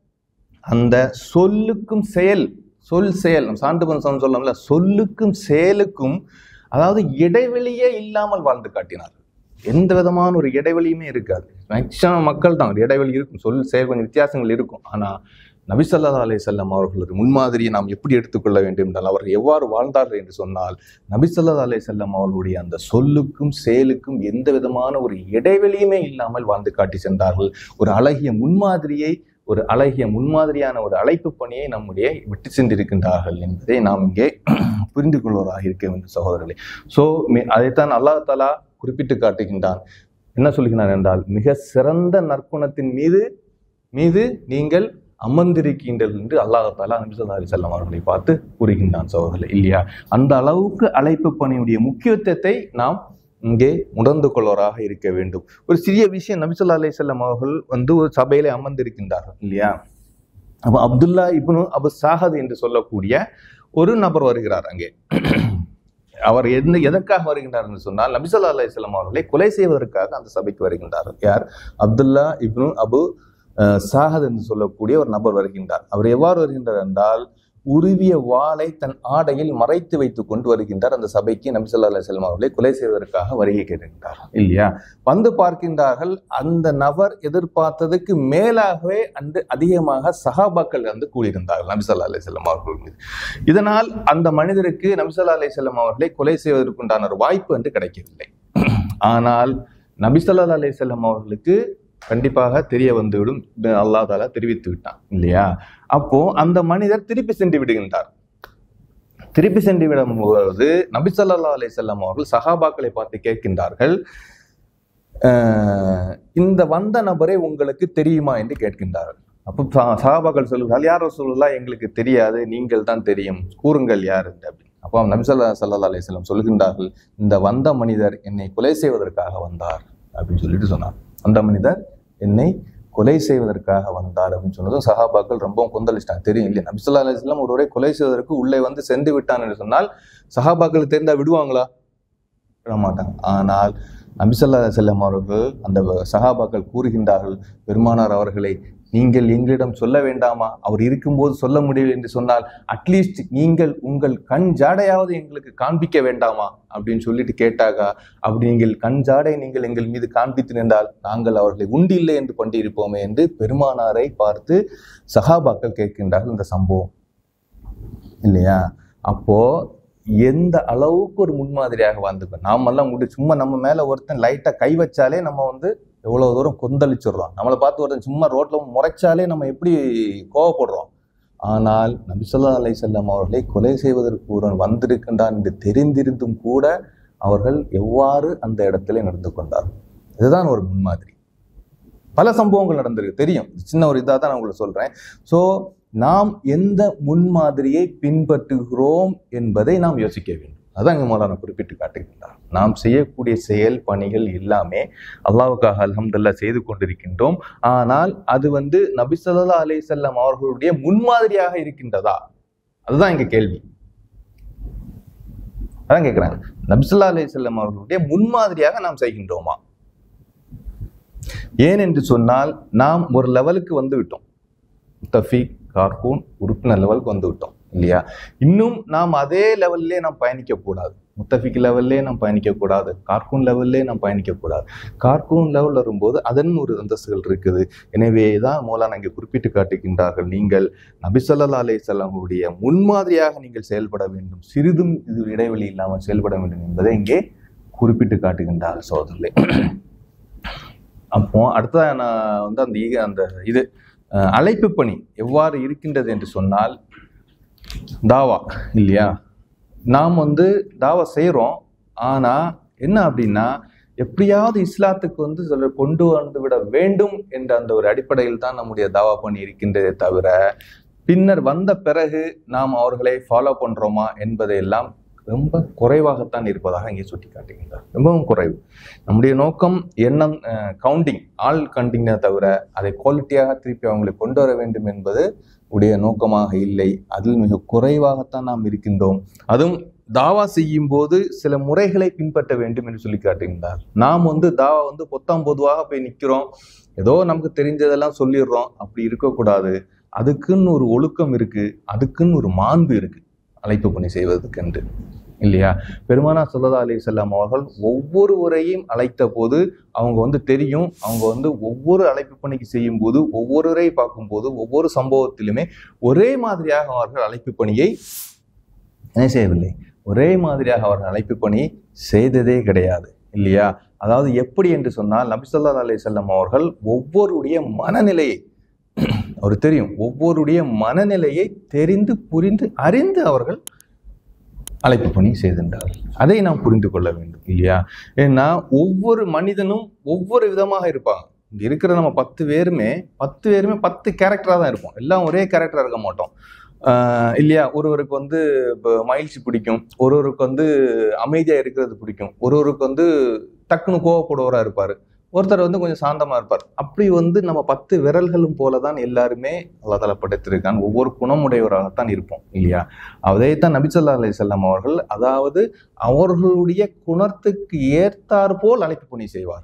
அந்த சொல்லுக்கும் செயல் சொல் செயல் நம்ம சான்று பன்சம் சொல்லலாம்ல சொல்லுக்கும் செயலுக்கும் அதாவது இடைவெளியே இல்லாமல் வாழ்ந்து காட்டினார் எந்த விதமான ஒரு இடைவெளியுமே இருக்காது மேக்சிமம் மக்கள் தான் ஒரு இடைவெளி இருக்கும் சொல் செயல் கொஞ்சம் வித்தியாசங்கள் இருக்கும் ஆனால் நபிசல்லா அலை செல்லம் அவர்களது முன்மாதிரியை நாம் எப்படி எடுத்துக்கொள்ள வேண்டும் என்றால் அவர்கள் எவ்வாறு வாழ்ந்தார்கள் என்று சொன்னால் நபிசல்லா அலை செல்லம் அவர்களுடைய அந்த சொல்லுக்கும் செயலுக்கும் எந்த விதமான ஒரு இடைவெளியுமே இல்லாமல் வாழ்ந்து காட்டி சென்றார்கள் ஒரு அழகிய முன்மாதிரியை ஒரு அழகிய முன்மாதிரியான ஒரு அழைப்பு பணியை நம்முடைய விட்டு சென்றிருக்கின்றார்கள் என்பதை நாம் இங்கே புரிந்து கொள்வதாக இருக்க வேண்டும் சகோதரர்களே ஸோ அதைத்தான் அல்லாஹ் தாலா குறிப்பிட்டு காட்டுகின்றான் என்ன சொல்கிறான் என்றால் மிக சிறந்த நற்குணத்தின் மீது மீது நீங்கள் அமர்ந்திருக்கின்றீர்கள் என்று அல்லாஹாலா நபிசல்லா அலி செல்லம் அவர்களை பார்த்து கூறுகின்றான் சகோதரர்களே இல்லையா அந்த அளவுக்கு அழைப்பு பணியுடைய முக்கியத்துவத்தை நாம் இங்கே உணர்ந்து கொள்வராக இருக்க வேண்டும் ஒரு சிறிய விஷயம் நபிசல்லா அலி செல்லம் அவர்கள் வந்து ஒரு சபையில அமர்ந்திருக்கின்றார்கள் இல்லையா அப்போ அப்துல்லா இப்னு அபு சாஹத் என்று சொல்லக்கூடிய ஒரு நபர் வருகிறார் அங்கே அவர் எந்த எதற்காக வருகின்றார் என்று சொன்னால் நபிசல்லா அலிஸ்லாம் அவர்களை கொலை செய்வதற்காக அந்த சபைக்கு வருகின்றார் யார் அப்துல்லா இப்னு அபு சாஹத் என்று சொல்லக்கூடிய ஒரு நபர் வருகின்றார் அவர் எவ்வாறு வருகின்றார் என்றால் உருவிய வாளை தன் ஆடையில் மறைத்து வைத்துக் கொண்டு வருகின்றார் அந்த சபைக்கு நபிசல்லா அலிஸ்லாம் அவர்களை கொலை செய்வதற்காக வருகை கேட்கின்றார் இல்லையா வந்து பார்க்கின்றார்கள் அந்த நபர் எதிர்பார்த்ததுக்கு மேலாகவே அந்த அதிகமாக சஹாபாக்கள் வந்து கூடியிருந்தார்கள் நபிசல்லா அலிஸ்லாம் அவர்கள் மீது இதனால் அந்த மனிதருக்கு நபிசல்லா அலிஸ்லாம் அவர்களை கொலை செய்வதற்குண்டான ஒரு வாய்ப்பு வந்து கிடைக்கவில்லை ஆனால் நபிசல்லா அலிஸ்லாம் அவர்களுக்கு கண்டிப்பாக தெரிய வந்துவிடும் அல்லா தாலா தெரிவித்து விட்டான் இல்லையா அப்போ அந்த மனிதர் திருப்பி சென்று விடுகின்றார் திருப்பி சென்று விடும்போது நபிசல்லா அலை செல்லம் அவர்கள் சஹாபாக்களை பார்த்து கேட்கின்றார்கள் இந்த வந்த நபரே உங்களுக்கு தெரியுமா என்று கேட்கின்றார்கள் அப்போ சஹாபாக்கள் சொல்லுங்கள் யார் சொல்லலா எங்களுக்கு தெரியாது நீங்கள் தான் தெரியும் கூறுங்கள் யார் என்று அப்படின்னு அப்போ நபிசல்லா சல்லா அலிஸ்லாம் சொல்கின்றார்கள் இந்த வந்த மனிதர் என்னை கொலை செய்வதற்காக வந்தார் அப்படின்னு சொல்லிட்டு சொன்னார் அந்த மனிதர் என்னை கொலை செய்வதற்காக வந்தார் அப்படின்னு சொன்னதும் சஹாபாக்கள் ரொம்ப கொந்தளிச்சிட்டாங்க தெரியும் இல்லையா நபிசுல்லா அலிஸ்லாம் ஒருவரை கொலை செய்வதற்கு உள்ளே வந்து சென்று விட்டான் என்று சொன்னால் சஹாபாக்கள் தெரிந்தா விடுவாங்களா விட மாட்டாங்க ஆனால் நபிசல்லா செல்லம் அவர்கள் அந்த சஹாபாக்கள் கூறுகின்றார்கள் பெருமானார் அவர்களை நீங்கள் எங்களிடம் சொல்ல வேண்டாமா அவர் இருக்கும்போது சொல்ல முடியவில்லை என்று சொன்னால் அட்லீஸ்ட் நீங்கள் உங்கள் கண் ஜாடையாவது எங்களுக்கு காண்பிக்க வேண்டாமா அப்படின்னு சொல்லிட்டு கேட்டாக்கா அப்படி நீங்கள் கண் ஜாடை நீங்கள் எங்கள் மீது காண்பித்து நின்றால் நாங்கள் அவர்களை உண்டு இல்லை என்று கொண்டிருப்போமே என்று பெருமானாரை பார்த்து சஹாபாக்கள் கேட்கின்றார்கள் இந்த சம்பவம் இல்லையா அப்போ எந்த அளவுக்கு ஒரு முன்மாதிரியாக வாழ்ந்துக்கணும் நாமெல்லாம் முடி சும்மா நம்ம மேல ஒருத்தன் லைட்டா கை வச்சாலே நம்ம வந்து எவ்வளவு தூரம் கொந்தளிச்சிடுறோம் நம்மளை பார்த்து ஒருத்தன் சும்மா ரோட்ல முறைச்சாலே நம்ம எப்படி கோவப்படுறோம் ஆனால் நபிசல்லா அலை செல்லம் அவர்களை கொலை செய்வதற்கு ஒருவன் வந்திருக்கின்றான் என்று தெரிந்திருந்தும் கூட அவர்கள் எவ்வாறு அந்த இடத்துல நடந்து கொண்டார்கள் இதுதான் ஒரு முன்மாதிரி பல சம்பவங்கள் நடந்திருக்கு தெரியும் சின்ன ஒரு இதாக தான் நான் உங்களுக்கு சொல்றேன் ஸோ நாம் எந்த முன்மாதிரியை பின்பற்றுகிறோம் என்பதை நாம் யோசிக்க வேண்டும் அதான் இங்கே மௌலானா குறிப்பிட்டு காட்டுகின்றார் நாம் செய்யக்கூடிய செயல் பணிகள் எல்லாமே அல்லாவுக்காக அல்ஹம்துல்லா செய்து கொண்டிருக்கின்றோம் ஆனால் அது வந்து நபிசல்லா அலை செல்லம் அவர்களுடைய முன்மாதிரியாக இருக்கின்றதா அதுதான் இங்க கேள்வி அதான் கேட்குறாங்க நபிசுல்லா அலை செல்லம் அவர்களுடைய முன்மாதிரியாக நாம் செய்கின்றோமா ஏன் என்று சொன்னால் நாம் ஒரு லெவலுக்கு வந்து விட்டோம் முத்தஃபீக் கார்கூன் உறுப்பினர் லெவலுக்கு வந்து விட்டோம் இல்லையா இன்னும் நாம் அதே லெவல்லே நாம் பயணிக்க கூடாது முத்தஃபிக் லெவல்லே நாம் பயணிக்க கூடாது கார்கூன் லெவல்லே நாம் பயணிக்க கூடாது கார்கூன் லெவல் வரும்போது அதன் ஒரு அந்தஸ்துகள் இருக்குது எனவே தான் மோலானா இங்கே குறிப்பிட்டு காட்டுகின்றார்கள் நீங்கள் நபிசல்லா அலைசல்லாமுடைய முன்மாதிரியாக நீங்கள் செயல்பட வேண்டும் சிறிதும் இது இடைவெளி இல்லாமல் செயல்பட வேண்டும் என்பதை இங்கே குறிப்பிட்டு காட்டுகின்றார்கள் சோதரிலே அப்போ அடுத்த நான் வந்து அந்த ஈக- அந்த இது அஹ், அழைப்பு பணி எவ்வாறு இருக்கின்றது என்று சொன்னால் தாவா இல்லையா நாம் வந்து தாவா செய்கிறோம் ஆனால் என்ன அப்படின்னா எப்படியாவது இஸ்லாத்துக்கு வந்து சில கொண்டு வந்து விட வேண்டும் என்ற அந்த ஒரு அடிப்படையில் தான் நம்முடைய தாவா பணி இருக்கின்றதே தவிர பின்னர் வந்த பிறகு நாம் அவர்களை ஃபாலோ பண்றோமா என்பதையெல்லாம் ரொம்ப குறைவாகத்தான் இருப்பதாக இங்கே சுட்டி காட்டுகின்றார் ரொம்பவும் குறைவு நம்முடைய நோக்கம் எண்ணம் கவுண்டிங் ஆள் கவுண்டிங்கை தவிர அதை குவாலிட்டியாக திருப்பி அவங்களை கொண்டு வர வேண்டும் என்பது உடைய நோக்கமாக இல்லை அதில் மிக குறைவாகத்தான் நாம் இருக்கின்றோம் அதுவும் தாவா செய்யும் போது சில முறைகளை பின்பற்ற வேண்டும் என்று சொல்லி காட்டுகின்றார் நாம் வந்து தாவா வந்து பொத்தாம் பொதுவாக போய் நிற்கிறோம் ஏதோ நமக்கு தெரிஞ்சதெல்லாம் சொல்லிடுறோம் அப்படி இருக்கக்கூடாது அதுக்குன்னு ஒரு ஒழுக்கம் இருக்கு அதுக்குன்னு ஒரு மாண்பு இருக்கு அழைப்பு பணி செய்வதற்கென்று இல்லையா பெருமானா சொல்லதா அலி செல்லாம் அவர்கள் ஒவ்வொருவரையும் அழைத்த போது அவங்க வந்து தெரியும் அவங்க வந்து ஒவ்வொரு அழைப்பு பணிக்கு செய்யும் போது ஒவ்வொருவரை பார்க்கும்போது ஒவ்வொரு சம்பவத்திலுமே ஒரே மாதிரியாக அவர்கள் அழைப்பு பணியை என்ன செய்யவில்லை ஒரே மாதிரியாக அவர்கள் அழைப்பு பணி செய்ததே கிடையாது இல்லையா அதாவது எப்படி என்று சொன்னால் நபிசல்லா அலி செல்லம் அவர்கள் ஒவ்வொருடைய மனநிலையை அவர் தெரியும் ஒவ்வொருடைய மனநிலையை தெரிந்து புரிந்து அறிந்து அவர்கள் அழைப்பு பணி செய்திருந்தார்கள் அதை நாம் புரிந்து கொள்ள வேண்டும் இல்லையா ஏன்னா ஒவ்வொரு மனிதனும் ஒவ்வொரு விதமாக இருப்பாங்க இங்க இருக்கிற நம்ம பத்து பேருமே பத்து பேருமே பத்து கேரக்டராக தான் இருப்போம் எல்லாம் ஒரே கேரக்டராக இருக்க மாட்டோம் ஆஹ் இல்லையா ஒருவருக்கு வந்து இப்போ மகிழ்ச்சி பிடிக்கும் ஒருவருக்கு வந்து அமைதியாக இருக்கிறது பிடிக்கும் ஒருவருக்கு வந்து டக்குன்னு கோவப்படுவராக இருப்பார் ஒருத்தர் வந்து கொஞ்சம் சாந்தமாக இருப்பார் அப்படி வந்து நம்ம பத்து விரல்களும் போல தான் எல்லாருமே அல்லாதால படைத்திருக்கான் ஒவ்வொரு குணமுடையவராகத்தான் இருப்போம் இல்லையா அதைத்தான் நபிசல்லா அலி செல்லம் அவர்கள் அதாவது அவர்களுடைய குணத்துக்கு ஏற்றாற் போல் அழைப்பு பணி செய்வார்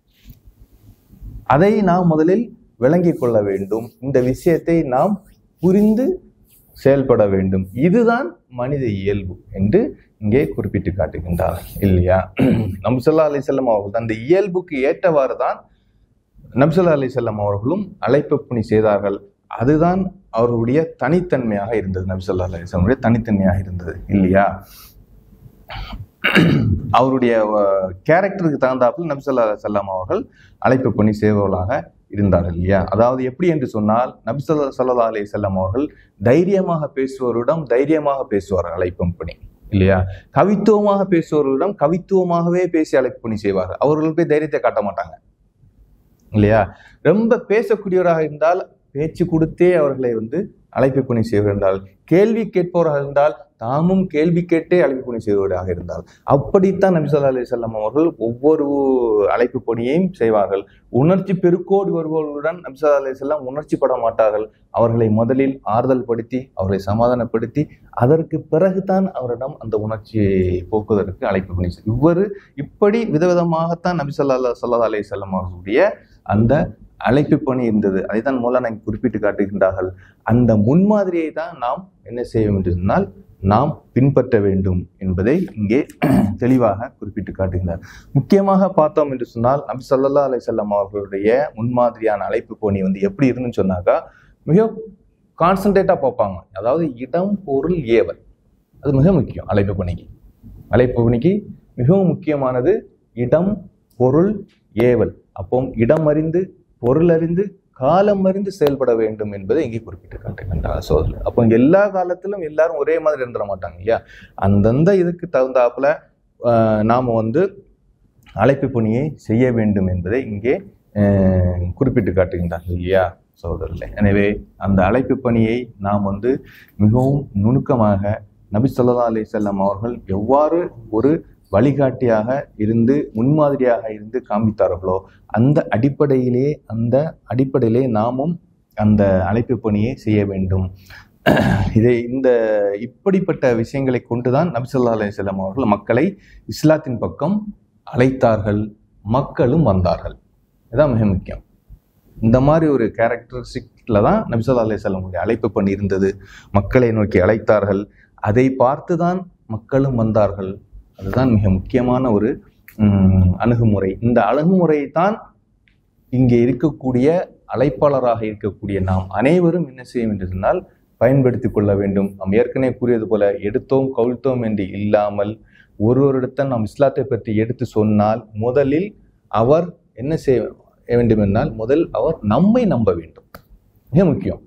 அதை நாம் முதலில் விளங்கிக் கொள்ள வேண்டும் இந்த விஷயத்தை நாம் புரிந்து செயல்பட வேண்டும் இதுதான் மனித இயல்பு என்று இங்கே குறிப்பிட்டு காட்டுகின்றார் இல்லையா நம்சல்லா அலி செல்லம் அவர்கள் அந்த இயல்புக்கு ஏற்றவாறு தான் நம்சல்லா அலி செல்லம் அவர்களும் அழைப்பு பணி செய்தார்கள் அதுதான் அவர்களுடைய தனித்தன்மையாக இருந்தது நபிசல்லா அலி செல்லமுடைய தனித்தன்மையாக இருந்தது இல்லையா அவருடைய கேரக்டருக்கு தகுந்தாப்பில் நபிசல்லா செல்லம் அவர்கள் அழைப்பு பணி செய்பவர்களாக இருந்தார்கள் இல்லையா அதாவது எப்படி என்று சொன்னால் நபிசல்லா சல்லா அலி செல்லம் அவர்கள் தைரியமாக பேசுவோரிடம் தைரியமாக பேசுவார்கள் அழைப்பு பணி இல்லையா கவித்துவமாக பேசுபவர்களிடம் கவித்துவமாகவே பேசி அழைப்பு பணி செய்வார்கள் அவர்கள் போய் தைரியத்தை காட்ட மாட்டாங்க இல்லையா ரொம்ப பேசக்கூடியவராக இருந்தால் பேச்சு கொடுத்தே அவர்களை வந்து அழைப்பு பணி செய்வதால் கேள்வி கேட்பவராக இருந்தால் தாமும் கேள்வி கேட்டே அழைப்பு பணி செய்வதாக இருந்தால் அப்படித்தான் நபி சொல்லா அலி செல்லம் அவர்கள் ஒவ்வொரு அழைப்பு பணியையும் செய்வார்கள் உணர்ச்சி பெருக்கோடு வருபவர்களுடன் நபி சொல்லா அலி செல்லம் உணர்ச்சி பட மாட்டார்கள் அவர்களை முதலில் ஆறுதல் படுத்தி அவர்களை சமாதானப்படுத்தி அதற்கு பிறகுதான் அவரிடம் அந்த உணர்ச்சியை போக்குவதற்கு அழைப்பு பணி செய் இவ்வாறு இப்படி விதவிதமாகத்தான் நபி சொல்லா சல்லா அலி செல்லம் அவர்களுடைய அந்த அழைப்பு பணி இருந்தது அதைத்தான் மூலம் நான் குறிப்பிட்டு காட்டுகின்றார்கள் அந்த முன்மாதிரியை தான் நாம் என்ன செய்ய வேண்டும் சொன்னால் நாம் பின்பற்ற வேண்டும் என்பதை இங்கே தெளிவாக குறிப்பிட்டு காட்டுகிறார் முக்கியமாக பார்த்தோம் என்று சொன்னால் நபி சொல்லா அலை செல்லம் அவர்களுடைய முன்மாதிரியான அழைப்பு பணி வந்து எப்படி இருந்துன்னு சொன்னாக்கா மிக கான்சன்ட்ரேட்டாக பார்ப்பாங்க அதாவது இடம் பொருள் ஏவல் அது மிக முக்கியம் அழைப்பு பணிக்கு அழைப்பு பணிக்கு மிகவும் முக்கியமானது இடம் பொருள் ஏவல் அப்போ இடம் அறிந்து பொருள் அறிந்து காலம் அறிந்து செயல்பட வேண்டும் என்பதை இங்கே குறிப்பிட்டு காட்டுகின்றார் சோதரர் அப்போ எல்லா காலத்திலும் எல்லாரும் ஒரே மாதிரி இருந்துட மாட்டாங்க இல்லையா அந்தந்த இதுக்கு தகுந்தாப்புல நாம் வந்து அழைப்பு பணியை செய்ய வேண்டும் என்பதை இங்கே குறிப்பிட்டு காட்டுகின்றார்கள் இல்லையா சகோதரர்களே எனவே அந்த அழைப்பு பணியை நாம் வந்து மிகவும் நுணுக்கமாக நபி சொல்லா அலி செல்லம் அவர்கள் எவ்வாறு ஒரு வழிகாட்டியாக இருந்து முன்மாதிரியாக இருந்து காண்பித்தார்களோ அந்த அடிப்படையிலே அந்த அடிப்படையிலே நாமும் அந்த அழைப்பு பணியை செய்ய வேண்டும் இதை இந்த இப்படிப்பட்ட விஷயங்களை கொண்டுதான் நபிசல்லா அலிசல்லாம் அவர்கள் மக்களை இஸ்லாத்தின் பக்கம் அழைத்தார்கள் மக்களும் வந்தார்கள் இதுதான் மிக முக்கியம் இந்த மாதிரி ஒரு கேரக்டரிஸ்டிக்ல தான் நபிசல்லா அலைஹி அழைப்பு பண்ணி இருந்தது மக்களை நோக்கி அழைத்தார்கள் அதை பார்த்து தான் மக்களும் வந்தார்கள் அதுதான் மிக முக்கியமான ஒரு ம், அணுகுமுறை இந்த அணுகுமுறை தான் இங்கே இருக்கக்கூடிய அழைப்பாளராக இருக்கக்கூடிய நாம் அனைவரும் என்ன செய்ய வேண்டும் என்றால் பயன்படுத்திக் கொள்ள வேண்டும் நாம் ஏற்கனவே கூறியது போல எடுத்தோம் கவிழ்த்தோம் என்று இல்லாமல் ஒருவரிடத்தில் நாம் இஸ்லாத்தை பற்றி எடுத்து சொன்னால் முதலில் அவர் என்ன செய்ய வேண்டும் என்றால் முதல் அவர் நம்மை நம்ப வேண்டும் மிக முக்கியம்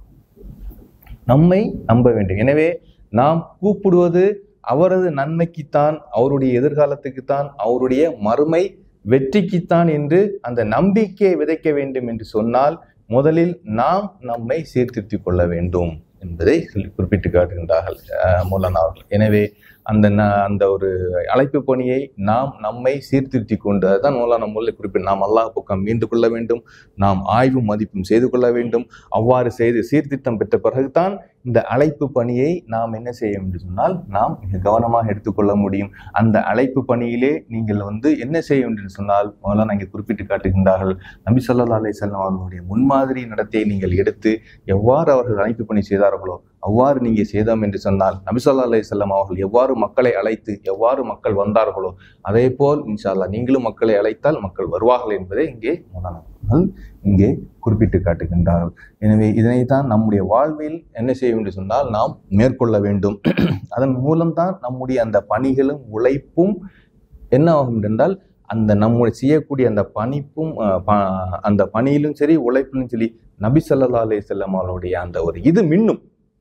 நம்மை நம்ப வேண்டும் எனவே நாம் கூப்பிடுவது அவரது நன்மைக்குத்தான் அவருடைய எதிர்காலத்துக்குத்தான் அவருடைய மறுமை வெற்றிக்குத்தான் என்று அந்த நம்பிக்கையை விதைக்க வேண்டும் என்று சொன்னால் முதலில் நாம் நம்மை சீர்திருத்திக் கொள்ள வேண்டும் என்பதை சொல்லி குறிப்பிட்டு காட்டுகின்றார்கள் அஹ், மௌலானா அவர்கள் எனவே அந்த ந- அந்த ஒரு அழைப்பு பணியை நாம் நம்மை சீர்திருத்தி கொண்டு அதுதான் மௌலானா முதலில் குறிப்பிட்டு நாம் அல்லாஹ் பக்கம் மீண்டு கொள்ள வேண்டும் நாம் ஆய்வும் மதிப்பும் செய்து கொள்ள வேண்டும் அவ்வாறு செய்து சீர்திருத்தம் பெற்ற பிறகுதான் இந்த அழைப்பு பணியை நாம் என்ன செய்ய என்று சொன்னால் நாம் மிக கவனமாக எடுத்துக்கொள்ள முடியும் அந்த அழைப்பு பணியிலே நீங்கள் வந்து என்ன செய்ய வேண்டும் என்று சொன்னால் மௌலானா இங்கே குறிப்பிட்டு காட்டுகின்றார்கள் நபி ஸல்லல்லாஹு அலைஹி வஸல்லம் அவர்களுடைய முன்மாதிரி நடத்தையை நீங்கள் எடுத்து எவ்வாறு அவர்கள் அழைப்பு பணி செய்தார்களோ அவ்வாறு நீங்கள் செய்தோம் என்று சொன்னால் நபி ஸல்லல்லாஹு அலைஹி வஸல்லம் அவர்கள் எவ்வாறு மக்களை அழைத்து எவ்வாறு மக்கள் வந்தார்களோ அதே போல் இன்ஷா அல்லாஹ் நீங்களும் மக்களை அழைத்தால் மக்கள் வருவார்கள் என்பதை இங்கே மௌலானா அவர்கள் இங்கே குறிப்பிட்டு காட்டுகின்றார்கள் எனவே இதனைத்தான் நம்முடைய வாழ்வில் என்ன செய்ய வேண்டும் சொன்னால் நாம் மேற்கொள்ள வேண்டும் அதன் மூலம்தான் நம்முடைய அந்த பணிகளும் உழைப்பும் என்ன ஆகும் என்றால் அந்த நம்முடைய செய்யக்கூடிய அந்த பணிப்பும் அஹ், ப- அந்த பணியிலும் சரி உழைப்பிலும் சரி நபி ஸல்லல்லாஹு அலைஹி வஸல்லம் அவருடைய அந்த ஒரு இது மின்னும்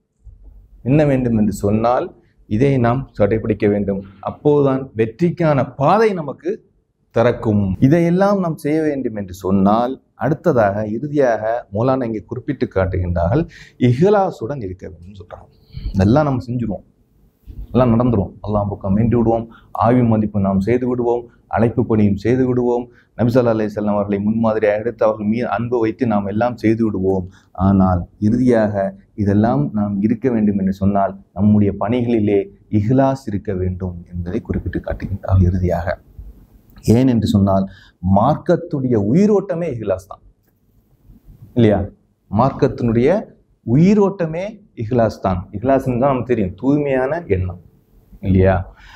மின்ன வேண்டும் என்று சொன்னால் இதை நாம் கடைபிடிக்க வேண்டும் அப்போதுதான் வெற்றிக்கான பாதை நமக்கு திறக்கும் இதையெல்லாம் நாம் செய்ய வேண்டும் என்று சொன்னால் அடுத்ததாக இறுதியாக மௌலானா இங்கே குறிப்பிட்டு காட்டுகின்றார்கள் இஹ்லாசுடன் இருக்க வேண்டும் சொல்றாங்க இதெல்லாம் நம்ம செஞ்சுருவோம் எல்லாம் நடந்துரும் அல்லாஹ் பக்கம் மீண்டு விடுவோம் ஆய்வு மதிப்பு நாம் செய்து விடுவோம் அழைப்பு பணியும் செய்து விடுவோம் நபிசல்லா அலைஹி வஸல்லம் அவர்களை முன்மாதிரியாக எடுத்து அவர்கள் மீது அன்பு வைத்து நாம் எல்லாம் செய்து விடுவோம் ஆனால் இறுதியாக இதெல்லாம் நாம் இருக்க வேண்டும் என்று சொன்னால் நம்முடைய பணிகளிலே இஹ்லாஸ் இருக்க வேண்டும் என்பதை குறிப்பிட்டு காட்டுகின்றார் இறுதியாக ஏன் என்று சொன்னால் மார்க்கத்துடைய உயிரோட்டமே இஹ்லாஸ் தான் இல்லையா மார்க்கத்தினுடைய உயிரோட்டமே இஹ்லாஸ் தான் இஹ்லாஸ்ன்னு தான் நமக்கு தெரியும் தூய்மையான எண்ணம் இல்லையா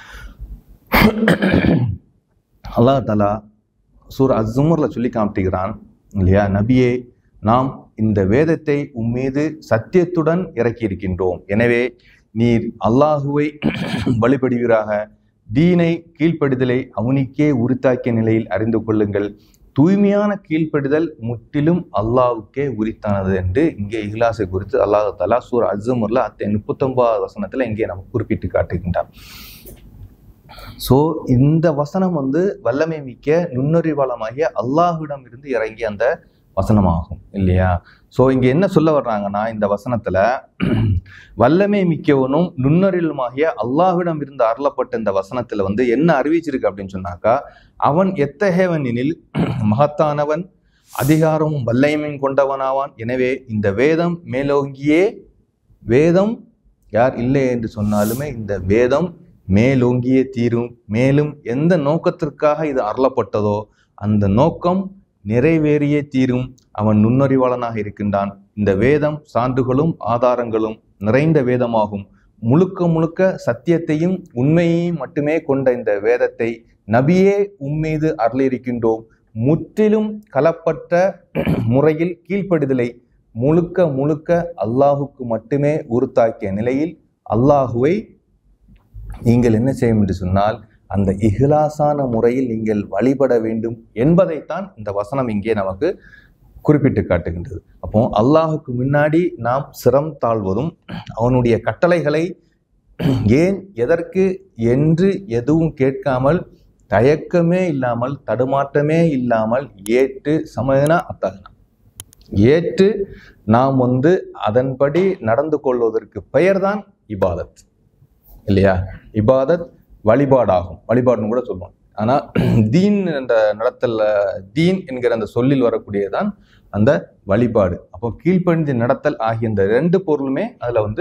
அல்லாஹ் தலா சூர் அஸ்ஸுமர்ல சொல்லி காமிட்டுகிறான் இல்லையா நபியே நாம் இந்த வேதத்தை உம்மீது சத்தியத்துடன் இறக்கி இருக்கின்றோம் எனவே நீர் அல்லாஹுவை வழிபடுவீராக தீனை கீழ்ப்படிதலை அவனுக்கே உரித்தாக்கிய நிலையில் அறிந்து கொள்ளுங்கள் தூய்மையான கீழ்ப்படிதல் முற்றிலும் அல்லாஹ்வுக்கே உரித்தானது என்று இங்கே இஹ்லாஸை குறித்து அல்லாஹ் தலா சூர் அஸ்ஸுமர்ல அத்தை முப்பத்தொன்பதாவது வசனத்துல இங்கே நமக்கு குறிப்பிட்டு காட்டுகின்றார் சோ இந்த வசனம் வந்து வல்லமை மிக்க நுண்ணறிவாளமாகிய அல்லாஹ்விடம் இருந்து இறங்கிய அந்த வசனமாகும் இல்லையா சோ இங்க என்ன சொல்ல வர்றாங்கன்னா இந்த வசனத்துல வல்லமை மிக்கவனும் நுண்ணறிவுமாகிய அல்லாஹ்விடம் இருந்து அருளப்பட்ட இந்த வசனத்துல வந்து என்ன அறிவிச்சிருக்கு அப்படின்னு சொன்னாக்கா அவன் எத்தகையவன் எனில் மகத்தானவன் அதிகாரமும் வல்லமையும் கொண்டவனாவான் எனவே இந்த வேதம் மேலோங்கியே வேதம் யார் இல்லை என்று சொன்னாலுமே இந்த வேதம் மேலோங்கியே தீரும் மேலும் எந்த நோக்கத்திற்காக இது அருளப்பட்டதோ அந்த நோக்கம் நிறைவேறியே தீரும் அவன் நுண்ணறிவாளனாக இருக்கின்றான் இந்த வேதம் சான்றுகளும் ஆதாரங்களும் நிறைந்த வேதமாகும் முழுக்க முழுக்க சத்தியத்தையும் உண்மையையும் மட்டுமே கொண்ட இந்த வேதத்தை நபியே உம்மீது அருளியிருக்கின்றோம் முற்றிலும் கலப்பற்ற முறையில் கீழ்ப்படிதலை முழுக்க முழுக்க அல்லாஹுக்கு மட்டுமே உறுத்தாக்கிய நிலையில் அல்லாஹுவை நீங்கள் என்ன செய்யும் என்று சொன்னால் அந்த இஹ்லாசான முறையில் நீங்கள் வழிபட வேண்டும் என்பதைத்தான் இந்த வசனம் இங்கே நமக்கு குறிப்பிட்டு காட்டுகின்றது அப்போ அல்லாஹுக்கு முன்னாடி நாம் சிரம் தாழ்வதும் அவனுடைய கட்டளைகளை ஏன் எதற்கு என்று எதுவும் கேட்காமல் தயக்கமே இல்லாமல் தடுமாற்றமே இல்லாமல் ஏற்று சமயனா அத்தகனா ஏற்று நாம் வந்து அதன்படி நடந்து கொள்வதற்கு பெயர்தான் இபாதத் இல்லையா இபாதத் வழிபாடாகும் வழிபாடுன்னு கூட சொல்லுவோம் ஆனா தீன் என்ற நடத்தல்ல தீன் என்கிற அந்த சொல்லில் வரக்கூடியதான் அந்த வழிபாடு அப்போ கீழ்ப்பணிந்து நடத்தல் ஆகிய இந்த ரெண்டு பொருளுமே அதுல வந்து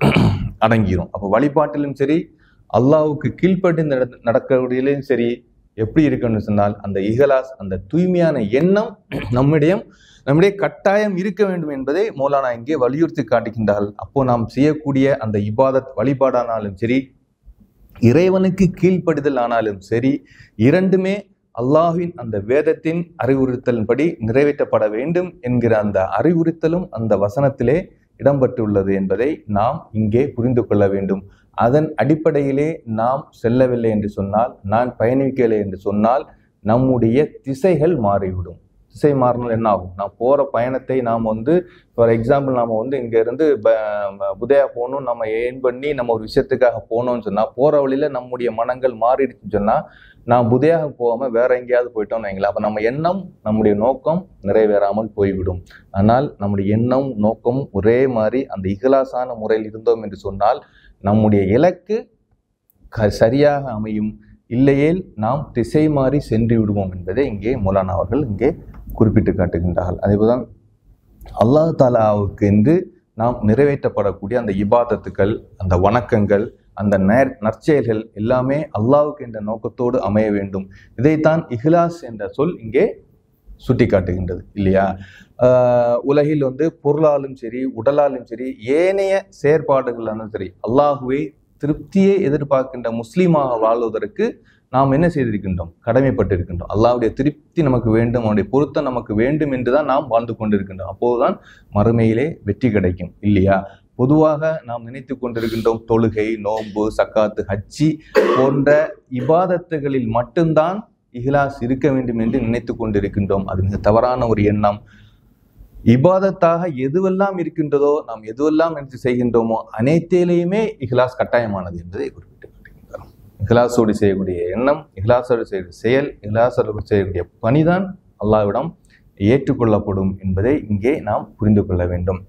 அடங்கிரும் அப்போ வழிபாட்டிலும் சரி அல்லாஹ்வுக்கு கீழ்ப்படிந்து நட- நடக்கக்கூடியதிலும் சரி எப்படி இருக்குன்னு சொன்னால் அந்த இஹலாஸ் அந்த தூய்மையான எண்ணம் நம்மிடைய நம்முடைய கட்டாயம் இருக்க வேண்டும் என்பதை மௌலானா இங்கே வலியுறுத்தி காட்டுகின்றார்கள் அப்போ நாம் செய்யக்கூடிய அந்த இபாதத் வழிபாடானாலும் சரி இறைவனுக்கு கீழ்ப்படிதல் ஆனாலும் சரி இரண்டுமே அல்லாஹ்வின் அந்த வேதத்தின் அறிவுறுத்தலின்படி நிறைவேற்றப்பட வேண்டும் என்கிற அந்த அறிவுறுத்தலும் அந்த வசனத்திலே இடம்பெற்றுள்ளது என்பதை நாம் இங்கே புரிந்து கொள்ள வேண்டும் அதன் அடிப்படையிலே நாம் செல்லவில்லை என்று சொன்னால் நான் பயணிக்கலை என்று சொன்னால் நம்முடைய திசைகள் மாறிவிடும் திசை மாறினால் என்ன ஆகும் நான் போற பயணத்தை நாம் வந்து ஃபார் எக்ஸாம்பிள் நாம வந்து இங்க இருந்து ப- ம- புதையா போகணும் நம்ம ஏன் பண்ணி நம்ம ஒரு விஷயத்துக்காக போனோம்னு சொன்னா போற வழியில நம்முடைய மனங்கள் மாறிடுச்சுன்னு சொன்னா நான் புதையாக போகாம வேற எங்கேயாவது போயிட்டோம்னு வைங்களேன் அப்ப நம்ம எண்ணம் நம்முடைய நோக்கம் நிறைவேறாமல் போய்விடும் ஆனால் நம்முடைய எண்ணம் நோக்கம் ஒரே மாதிரி அந்த இகலாசான முறையில் இருந்தோம் என்று சொன்னால் நம்முடைய இலக்கு க- சரியாக அமையும் இல்லையேல் நாம் திசை மாறி சென்று விடுவோம் என்பதை இங்கே மௌலானா அவர்கள் இங்கே குறிப்பிட்டு காட்டுகின்றார்கள் அதேபோல்தான் அல்லாஹ் தாலாவுக்கு என்று நாம் நிறைவேற்றப்படக்கூடிய அந்த இபாதத்துக்கள் அந்த வணக்கங்கள் அந்த நேர் நற்செயல்கள் எல்லாமே அல்லாஹ்வுக்கு என்ற நோக்கத்தோடு அமைய வேண்டும் இதைத்தான் இஹ்லாஸ் என்ற சொல் இங்கே சுட்டி காட்டுகின்றது இல்லையா ஆஹ் உலகில் வந்து பொருளாலும் சரி உடலாலும் சரி ஏனைய செயற்பாடுகளாலும் சரி அல்லாஹுவை திருப்தியை எதிர்பார்க்கின்ற முஸ்லீமாக வாழ்வதற்கு நாம் என்ன செய்திருக்கின்றோம் கடமைப்பட்டிருக்கின்றோம் அல்லாஹ்வுடைய திருப்தி நமக்கு வேண்டும் அவனுடைய பொருத்தம் நமக்கு வேண்டும் என்றுதான் நாம் வாழ்ந்து கொண்டிருக்கின்றோம் அப்போதுதான் மறுமையிலே வெற்றி கிடைக்கும் இல்லையா பொதுவாக நாம் நினைத்து கொண்டிருக்கின்றோம் தொழுகை நோன்பு சக்காத்து ஹஜ்ஜி போன்ற இபாதத்துகளில் மட்டும்தான் இஹ்லாஸ் இருக்க வேண்டும் என்று நினைத்து கொண்டிருக்கின்றோம் அது மிக தவறான ஒரு எண்ணம் இபாதத்தாக எதுவெல்லாம் இருக்கின்றதோ நாம் எதுவெல்லாம் நினைத்து செய்கின்றோமோ அனைத்திலேயுமே இஹ்லாஸ் கட்டாயமானது என்பதை குறிப்பிட்டு காட்டுகின்றார் இஹ்லாஸோடு செய்யக்கூடிய எண்ணம் இஹ்லாஸோடு செய்யக்கூடிய செயல் இஹ்லாஸோடு செய்யக்கூடிய பணிதான் அல்லாஹ்விடம் ஏற்றுக்கொள்ளப்படும் என்பதை இங்கே நாம் புரிந்து கொள்ள வேண்டும்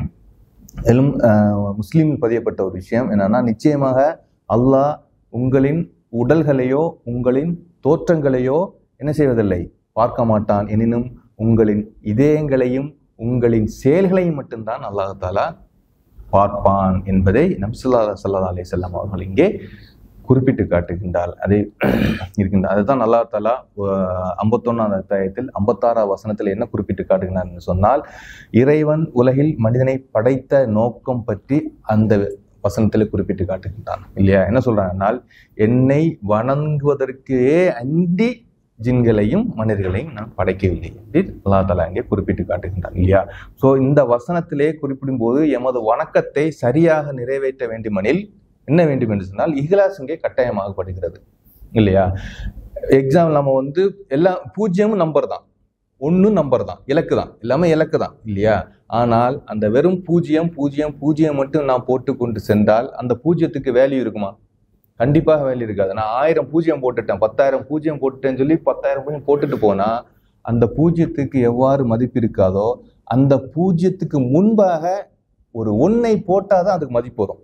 மேலும் ஆஹ், முஸ்லிமில் பதியப்பட்ட ஒரு விஷயம் என்னன்னா நிச்சயமாக அல்லாஹ் உங்களின் உடல்களையோ உங்களின் தோற்றங்களையோ என்ன செய்வதில்லை பார்க்க மாட்டான் எனினும் உங்களின் இதயங்களையும் உங்களின் செயல்களையும் மட்டும்தான் அல்லாஹாலா பார்ப்பான் என்பதை நம்சுல்லா சல்லா அலி செல்லம் அவர்கள் இங்கே குறிப்பிட்டு காட்டுகின்றார் அதை இருக்கின்றார் அதுதான் அல்லா தாலா ஐம்பத்தொன்னாம் அத்தியாயத்தில் ஐம்பத்தாறாம் வசனத்தில் என்ன குறிப்பிட்டு காட்டுகிறார் என்று சொன்னால் இறைவன் உலகில் மனிதனை படைத்த நோக்கம் பற்றி அந்த வசனத்தில் குறிப்பிட்டு காட்டுகின்றான் இல்லையா என்ன சொல்றாங்கன்னால் என்னை வணங்குவதற்கே அண்டி ஜின்களையும் மனிதர்களையும் நான் படைக்கவில்லை என்று அல்லா தலா இங்கே குறிப்பிட்டு காட்டுகின்றான் இல்லையா ஸோ இந்த வசனத்திலே குறிப்பிடும் போது எமது வணக்கத்தை சரியாக நிறைவேற்ற வேண்டுமெனில் என்ன வேண்டும் என்று சொன்னால் இஹ்லாஸ் இங்கே கட்டாயமாகப்படுகிறது இல்லையா எக்ஸாம் நம்ம வந்து எல்லாம் பூஜ்ஜியமும் நம்பர் தான் ஒன்றும் நம்பர் தான் இலக்கு தான் எல்லாமே இலக்கு தான் இல்லையா ஆனால் அந்த வெறும் பூஜ்ஜியம் பூஜ்ஜியம் பூஜ்ஜியம் மட்டும் நான் போட்டு கொண்டு சென்றால் அந்த பூஜ்ஜியத்துக்கு வேல்யூ இருக்குமா கண்டிப்பாக வேல்யூ இருக்காது நான் ஆயிரம் பூஜ்ஜியம் போட்டுட்டேன் பத்தாயிரம் பூஜ்ஜியம் போட்டுட்டேன்னு சொல்லி பத்தாயிரம் பூஜ்ஜியம் போட்டுட்டு போனா அந்த பூஜ்ஜியத்துக்கு எவ்வாறு மதிப்பு இருக்காதோ அந்த பூஜ்ஜியத்துக்கு முன்பாக ஒரு ஒன்னை போட்டாதான் அதுக்கு மதிப்பு வரும்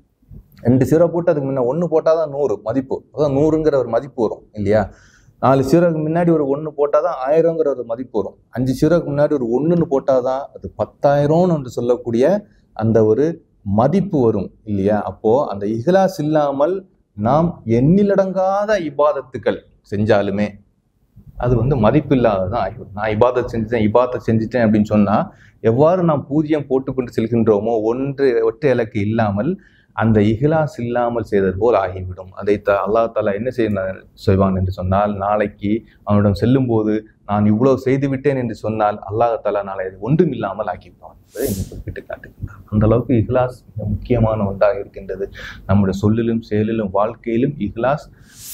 ரெண்டு சீரோ போட்டு அதுக்கு முன்ன ஒன்று போட்டால் தான் நூறு மதிப்பு அதான் நூறுங்கிற ஒரு மதிப்பு வரும் இல்லையா நாலு சீரோக்கு முன்னாடி ஒரு ஒன்று போட்டால் தான் ஆயிரங்கிற ஒரு மதிப்பு வரும் அஞ்சு சீரோக்கு முன்னாடி ஒரு ஒன்றுன்னு போட்டால் தான் அது பத்தாயிரம்னு என்று சொல்லக்கூடிய அந்த ஒரு மதிப்பு வரும் இல்லையா அப்போ அந்த இஹ்லாஸ் இல்லாமல் நாம் எண்ணிலடங்காத இபாதத்துக்கள் செஞ்சாலுமே அது வந்து மதிப்பு இல்லாததான் ஆகிடும் நான் இபாதத் செஞ்சுட்டேன் இபாதத் செஞ்சுட்டேன் அப்படின்னு சொன்னா எவ்வாறு நாம் பூஜ்ஜியம் போட்டுக்கொண்டு செல்கின்றோமோ ஒன்று ஒற்றை இலக்கு இல்லாமல் அந்த இஹ்லாஸ் இல்லாமல் செய்தது போல் ஆகிவிடும் அதை த அல்லாஹ் தாலா என்ன செய்ய செய்வான் என்று சொன்னால் நாளைக்கு அவனிடம் செல்லும்போது நான் இவ்வளவு செய்து விட்டேன் என்று சொன்னால் அல்லாஹ் தாலா நாளை அது ஒன்றும் இல்லாமல் ஆக்கிவிடுவான் என்பதை இங்கு குறிப்பிட்டு காட்டுகின்றான் அந்த அளவுக்கு இஹ்லாஸ் மிக முக்கியமான ஒன்றாக இருக்கின்றது நம்முடைய சொல்லிலும் செயலிலும் வாழ்க்கையிலும் இஹ்லாஸ்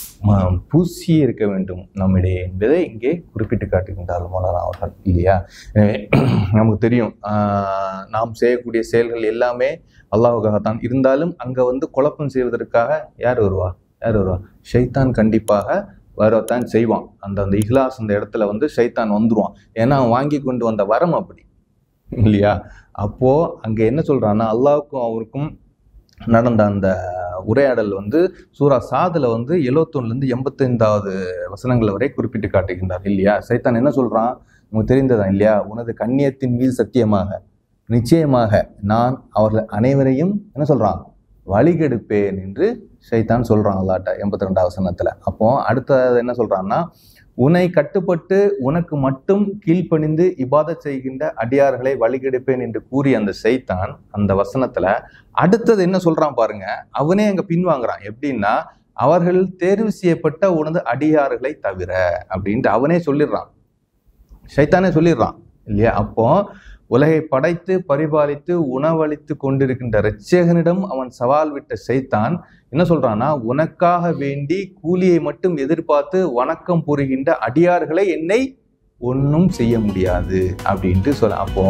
ம- பூசியே இருக்க வேண்டும் நம்மிடையே என்பதை இங்கே குறிப்பிட்டு காட்டுகின்றார் மௌலானா அவர்கள் இல்லையா எனவே நமக்கு தெரியும் ஆஹ், நாம் செய்யக்கூடிய செயல்கள் எல்லாமே அல்லாஹுக்காகத்தான் இருந்தாலும் அங்க வந்து குழப்பம் செய்வதற்காக யார் வருவா யார் வருவா ஷைத்தான் கண்டிப்பாக வரத்தான் செய்வான் அந்த அந்த இஹ்லாஸ் அந்த இடத்துல வந்து ஷைத்தான் வந்துருவான் ஏன்னா அவன் வாங்கி கொண்டு வந்த வரம் அப்படி இல்லையா அப்போ அங்க என்ன சொல்றான்னா அல்லாஹ்வுக்கும் அவருக்கும் நடந்த அந்த உரையாடல் வந்து சூரா சாதுல வந்து 71 இருந்து எண்பத்தைந்தாவது வசனங்கள் வரை குறிப்பிட்டு காட்டுகின்றார் இல்லையா சைத்தான் என்ன சொல்றான் நமக்கு தெரிந்ததா இல்லையா உனது கண்ணியத்தின் மீது சத்தியமாக நிச்சயமாக நான் அவர்கள் அனைவரையும் என்ன சொல்றான் வழிகெடுப்பேன் என்று ஷைத்தான் சொல்றான் அல்லாட்ட எண்பத்தி ரெண்டாவது வசனத்துல அப்போ அடுத்தது என்ன சொல்றான்னா உன்னை கட்டுப்பட்டு உனக்கு மட்டும் கீழ்ப்பணிந்து இபாதத் செய்கின்ற அடியார்களை வழிகெடுப்பேன் என்று கூறிய அந்த சைத்தான் அந்த வசனத்துல அடுத்தது என்ன சொல்றான் பாருங்க அவனே அங்க பின்வாங்குறான் எப்படின்னா அவர்கள் தேர்வு செய்யப்பட்ட உனது அடியார்களை தவிர அப்படின்ட்டு அவனே சொல்லிடுறான் சைத்தானே சொல்லிடுறான் இல்லையா அப்போ உலகை படைத்து பரிபாலித்து உணவளித்து கொண்டிருக்கின்ற இரட்சகனிடம் அவன் சவால் விட்ட சைத்தான் என்ன சொல்றான்னா உனக்காக வேண்டி கூலியை மட்டும் எதிர்பார்த்து வணக்கம் புரிகின்ற அடியார்களை என்னை ஒன்றும் செய்ய முடியாது அப்படின்ட்டு சொல்ல அப்போ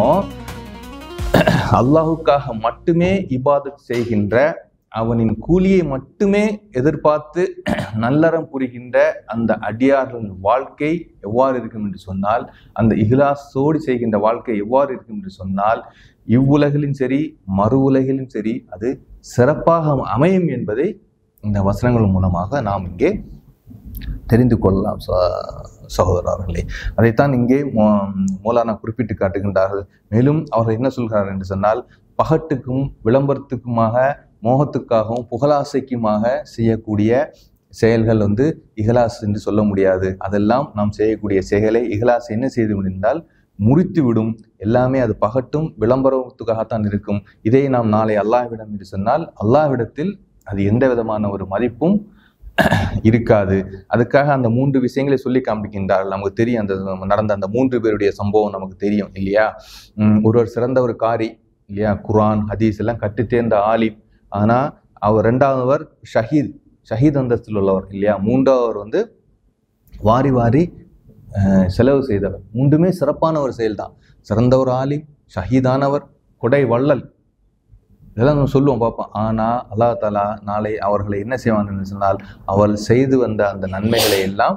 அல்லாஹுக்காக மட்டுமே இபாதத் செய்கின்ற அவனின் கூலியை மட்டுமே எதிர்பார்த்து நல்லறம் புரிகின்ற அந்த அடியார்களின் வாழ்க்கை எவ்வாறு இருக்கும் என்று சொன்னால் அந்த இஹ்லாஸோடு செய்கின்ற வாழ்க்கை எவ்வாறு இருக்கும் என்று சொன்னால் இவ்வுலகிலும் சரி மறு உலகிலும் சரி அது சிறப்பாக அமையும் என்பதை இந்த வசனங்கள் மூலமாக நாம் இங்கே தெரிந்து கொள்ளலாம் ச- சகோதரர்களே அதைத்தான் இங்கே மோ- மௌலானா குறிப்பிட்டு காட்டுகின்றார்கள் மேலும் அவர்கள் என்ன சொல்கிறார் என்று சொன்னால் பகட்டுக்கும் விளம்பரத்துக்குமாக மோகத்துக்காகவும் புகழாசைக்குமாக செய்யக்கூடிய செயல்கள் வந்து இஹ்லாஸ் என்று சொல்ல முடியாது அதெல்லாம் நாம் செய்யக்கூடிய செயலை இஹ்லாஸ் என்ன செய்து முடிந்தால் முறித்து விடும் எல்லாமே அது பகட்டும் விளம்பரத்துக்காகத்தான் இருக்கும் இதை நாம் நாளை அல்லாஹ்விடம் என்று சொன்னால் அல்லாஹ்விடத்தில் அது எந்த விதமான ஒரு மதிப்பும் இருக்காது அதுக்காக அந்த மூன்று விஷயங்களை சொல்லி காண்பிக்கின்றார்கள் நமக்கு தெரியும் அந்த நடந்த அந்த மூன்று பேருடைய சம்பவம் நமக்கு தெரியும் இல்லையா உம் ஒருவர் சிறந்த ஒரு காரி இல்லையா குர்ஆன் ஹதீஸ் எல்லாம் கற்றுத் தேர்ந்த ஆலிம் ஆனா அவர் ரெண்டாவதுவர் ஷஹீத் ஷஹீத் அந்தஸ்தில் உள்ளவர் இல்லையா மூன்றாவவர் வந்து வாரி வாரி அஹ், செலவு செய்தவர் மூன்றுமே சிறப்பான ஒரு செயல்தான் சிறந்த ஒரு ஆலிம் ஷஹீதானவர் கொடை வள்ளல் இதெல்லாம் நம்ம சொல்லுவோம் பார்ப்போம் ஆனா அல்லாஹ் தாலா நாளை அவர்களை என்ன செய்வான்னு சொன்னால் அவள் செய்து வந்த அந்த நன்மைகளை எல்லாம்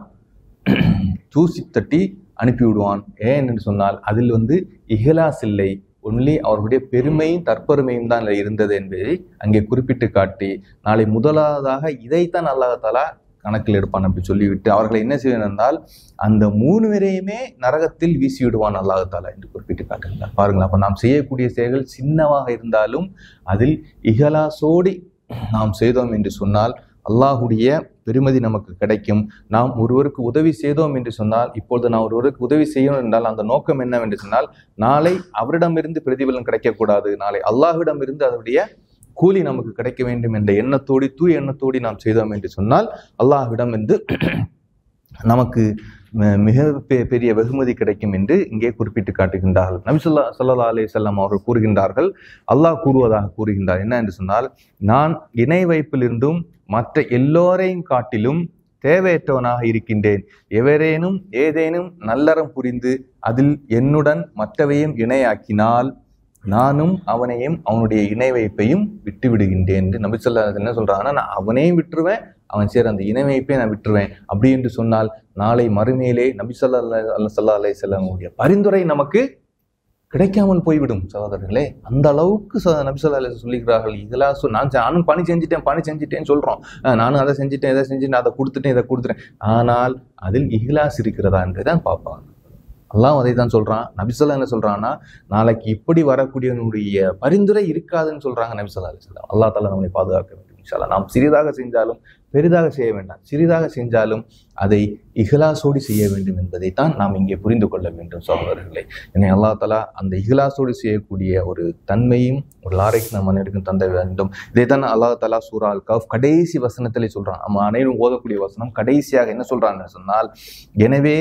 தூசி தட்டி அனுப்பி விடுவான் ஏன் என்று சொன்னால் அதில் வந்து இஹ்லாஸ் இல்லை ஒன்லி அவர்களுடைய பெருமையும் தற்பெருமையும் தான் அதில் இருந்தது என்பதை அங்கே குறிப்பிட்டு காட்டி நாளை முதலாவதாக இதைத்தான் அல்லாஹ் தாலா கணக்கில் எடுப்பான் அப்படி சொல்லிவிட்டு அவர்களை என்ன செய்வான் என்றால் அந்த மூணு பேரையுமே நரகத்தில் வீசி விடுவான் அல்லாஹ் தாலா என்று குறிப்பிட்டு காட்டுகிறார் பாருங்களேன் அப்ப நாம் செய்யக்கூடிய செயல்கள் சின்னமாக இருந்தாலும் அதில் இகலாசோடி நாம் செய்தோம் என்று சொன்னால் அல்லாஹுடைய பெருமதி நமக்கு கிடைக்கும் நாம் ஒருவருக்கு உதவி செய்தோம் என்று சொன்னால் இப்பொழுது நான் ஒருவருக்கு உதவி செய்யணும் என்றால் அந்த நோக்கம் என்னவென்று சொன்னால் நாளை அவரிடமிருந்து பிரதிபலன் கிடைக்கக்கூடாது நாளை அல்லாஹ்விடமிருந்து அதனுடைய கூலி நமக்கு கிடைக்க வேண்டும் என்ற எண்ணத்தோடு தூய எண்ணத்தோடு நாம் செய்தோம் என்று சொன்னால் அல்லாஹ்விடம் என்று நமக்கு ம- மிக பெ- பெரிய வெகுமதி கிடைக்கும் என்று இங்கே குறிப்பிட்டு காட்டுகின்றார்கள் நபிசுல்லா சல்லா அலி செல்லம் அவர்கள் கூறுகின்றார்கள் அல்லாஹ் கூறுவதாக கூறுகின்றார் என்ன என்று சொன்னால் நான் இணை வைப்பிலிருந்தும் மற்ற எல்லோரையும் காட்டிலும் தேவையற்றவனாக இருக்கின்றேன் எவரேனும் ஏதேனும் நல்லறம் புரிந்து அதில் என்னுடன் மற்றவையும் இணையாக்கினால் நானும் அவனையும் அவனுடைய இணை வைப்பையும் விட்டு விடுகின்றேன் என்று நபி சொல்லா என்ன சொல்றாங்கன்னா நான் அவனையும் விட்டுருவேன் அவன் சரி அந்த இணை வைப்பை நான் விட்டுருவேன் அப்படி என்று சொன்னால் நாளை மறுமையிலே நபி சொல்லா அல்ல சல்லா அலை செல்லமுடைய பரிந்துரை நமக்கு கிடைக்காமல் போய்விடும் சகோதரர்களே அந்த அளவுக்கு ச- நபி சொல்லா அலைஹி சொல்லிக்கிறார்கள் இதெல்லாம் சொ- நான் செ- நானும் பணி செஞ்சுட்டேன் பணி செஞ்சுட்டேன்னு சொல்றோம் அஹ் நானும் அதை செஞ்சுட்டேன் இதை செஞ்சுட்டேன் அதை கொடுத்துட்டேன் இதை கொடுத்துட்டேன் ஆனால் அதில் இஹ்லாஸ் இருக்கிறதா என்றுதான் பார்ப்பாங்க அல்லாஹ் அதை தான் சொல்றான் நபிசல்லா என்ன சொல்றான்னா நாளைக்கு இப்படி வரக்கூடியவனுடைய பரிந்துரை இருக்காதுன்னு சொல்றாங்க நபிசல்லா அலிஸ்லாம் அல்லா தாலா நம்மை பாதுகாக்க வேண்டும் இன்ஷா நாம் சிறிதாக செஞ்சாலும் பெரிதாக செய்ய வேண்டாம் சிறிதாக செஞ்சாலும் அதை இஹ்லாசோடு செய்ய வேண்டும் என்பதைத்தான் நாம் இங்கே புரிந்து கொள்ள வேண்டும் சகோதரர்களே என்னை அல்லா தாலா அந்த இஹ்லாசோடு செய்யக்கூடிய ஒரு தன்மையும் ஒரு லாரைக்கு நம் அனைவருக்கும் தந்த வேண்டும் இதைத்தான் அல்லாஹ் தாலா சூரா அல் கஃப் கடைசி வசனத்திலே சொல்றான் நம்ம அனைவரும் ஓதக்கூடிய வசனம் கடைசியாக என்ன சொல்றான்னு சொன்னால் எனவே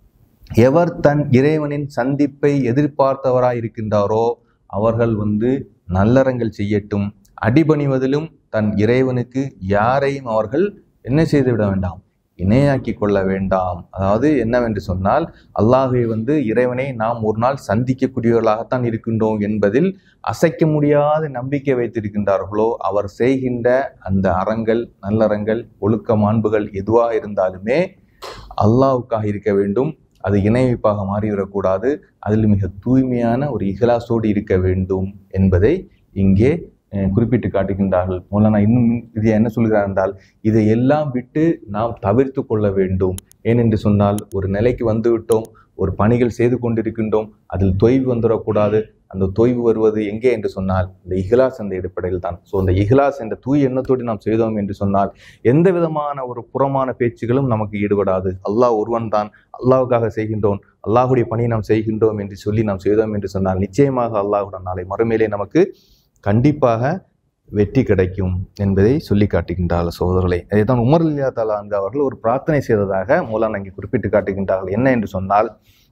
எவர் தன் இறைவனின் சந்திப்பை எதிர்பார்த்தவராய் இருக்கின்றாரோ அவர்கள் வந்து நல்லறங்கள் செய்யட்டும் அடிபணிவதிலும் தன் இறைவனுக்கு யாரையும் அவர்கள் என்ன செய்து விட வேண்டாம் இணையாக்கி கொள்ள வேண்டாம் அதாவது என்னவென்று சொன்னால் அல்லாஹை வந்து இறைவனை நாம் ஒரு நாள் சந்திக்கக்கூடியவர்களாகத்தான் இருக்கின்றோம் என்பதில் அசைக்க முடியாத நம்பிக்கை வைத்திருக்கின்றார்களோ அவர் செய்கின்ற அந்த அறங்கள் நல்லறங்கள் ஒழுக்க மாண்புகள் எதுவாக இருந்தாலுமே அல்லாஹ்வுக்காக இருக்க வேண்டும் அது இணை வைப்பாக மாறிவிடக்கூடாது அதில் மிக தூய்மையான ஒரு இகலாசோடு இருக்க வேண்டும் என்பதை இங்கே அஹ், குறிப்பிட்டு காட்டுகின்றார்கள் மௌலானா இன்னும் இது என்ன சொல்கிறார் என்றால் இதை எல்லாம் விட்டு நாம் தவிர்த்து கொள்ள வேண்டும் ஏனென்று சொன்னால் ஒரு நிலைக்கு வந்துவிட்டோம் ஒரு பணிகள் செய்து கொண்டிருக்கின்றோம் அதில் தொய்வு வந்துடக்கூடாது அந்த தொய்வு வருவது எங்கே என்று சொன்னால் இந்த இஹ்லாஸ் அந்த அடிப்படையில் தான் ஸோ அந்த இஹ்லாஸ் என்ற தூய எண்ணத்தோடு நாம் செய்தோம் என்று சொன்னால் எந்த விதமான ஒரு புறமான பேச்சுகளும் நமக்கு ஈடுபடாது அல்லாஹ் ஒருவன் தான் அல்லாஹ்வுக்காக செய்கின்றோம் அல்லாஹுடைய பணி நாம் செய்கின்றோம் என்று சொல்லி நாம் செய்தோம் என்று சொன்னால் நிச்சயமாக அல்லாஹுடன் நாளை மறுமையிலே நமக்கு கண்டிப்பாக வெற்றி கிடைக்கும் என்பதை சொல்லி காட்டுகின்றார்கள் சோதரர்களை அதைத்தான் உமர் இல்லா தலான்கு அவர்கள் ஒரு பிரார்த்தனை செய்ததாக மூலான் அங்கே குறிப்பிட்டு காட்டுகின்றார்கள் என்ன என்று சொன்னால்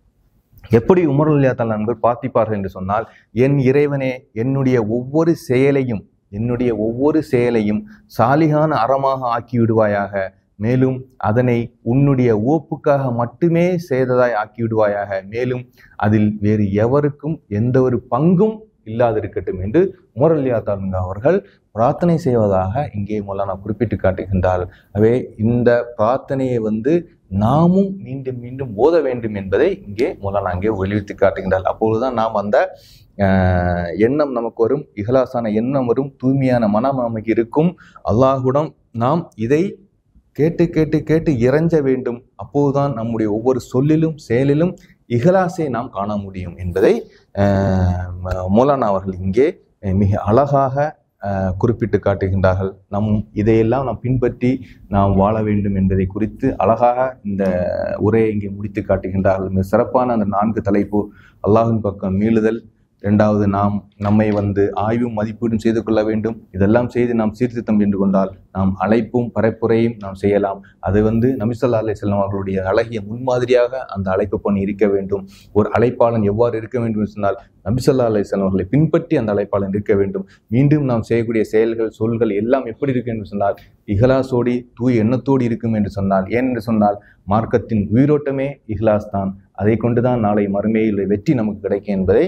எப்படி உமர் இல்லா தலான்கள் பார்த்திப்பார்கள் என்று சொன்னால் என் இறைவனே என்னுடைய ஒவ்வொரு செயலையும் என்னுடைய ஒவ்வொரு செயலையும் சாலிகான அறமாக ஆக்கி விடுவாயாக மேலும் அதனை உன்னுடைய ஓப்புக்காக மட்டுமே செய்ததாய் ஆக்கி விடுவாயாக மேலும் அதில் வேறு எவருக்கும் எந்த ஒரு பங்கும் இல்லாதிருக்கட்டும் என்று உமரல்யா தாலுங்க அவர்கள் பிரார்த்தனை செய்வதாக இங்கே மௌலானா குறிப்பிட்டு காட்டுகின்றார் அவே இந்த பிரார்த்தனையை வந்து நாமும் மீண்டும் மீண்டும் ஓத வேண்டும் என்பதை இங்கே மௌலானா அங்கே வெளியிட்டு காட்டுகின்றார் அப்பொழுதுதான் நாம் அந்த ஆஹ், எண்ணம் நமக்கு வரும் இகலாசான எண்ணம் வரும் தூய்மையான மனம் நமக்கு இருக்கும் அல்லாஹுடன் நாம் இதை கேட்டு கேட்டு கேட்டு இறைஞ்ச வேண்டும் அப்போதுதான் நம்முடைய ஒவ்வொரு சொல்லிலும் செயலிலும் இகலாசை நாம் காண முடியும் என்பதை ஆஹ், ம- மௌலானா அவர்கள் இங்கே அஹ், மிக அழகாக ஆஹ், குறிப்பிட்டு காட்டுகின்றார்கள் நம் இதையெல்லாம் நாம் பின்பற்றி நாம் வாழ வேண்டும் என்பதை குறித்து அழகாக இந்த உரையை இங்கே முடித்து காட்டுகின்றார்கள் மிக சிறப்பான அந்த நான்கு தலைப்பு அல்லாஹின் பக்கம் மீளுதல் இரண்டாவது நாம் நம்மை வந்து ஆய்வும் மதிப்பீடும் செய்து கொள்ள வேண்டும் இதெல்லாம் செய்து நாம் சீர்திருத்தம் என்று கொண்டால் நாம் அழைப்பும் பரப்புரையும் நாம் செய்யலாம் அது வந்து நபிசல்லா அலி செல்லம் அவர்களுடைய அழகிய முன்மாதிரியாக அந்த அழைப்பு பணி இருக்க வேண்டும் ஒரு அழைப்பாளன் எவ்வாறு இருக்க வேண்டும் என்று சொன்னால் நபிசல்லா அலி செல்லம் அவர்களை பின்பற்றி அந்த அழைப்பாளன் இருக்க வேண்டும் மீண்டும் நாம் செய்யக்கூடிய செயல்கள் சொல்கள் எல்லாம் எப்படி இருக்கும் என்று சொன்னால் இஹ்லாஸோடி தூய் எண்ணத்தோடு இருக்கும் என்று சொன்னால் ஏன் என்று சொன்னால் மார்க்கத்தின் உயிரோட்டமே இஹ்லாஸ் தான் அதை கொண்டுதான் நாளை மறுமையில் வெற்றி நமக்கு கிடைக்கும் என்பதை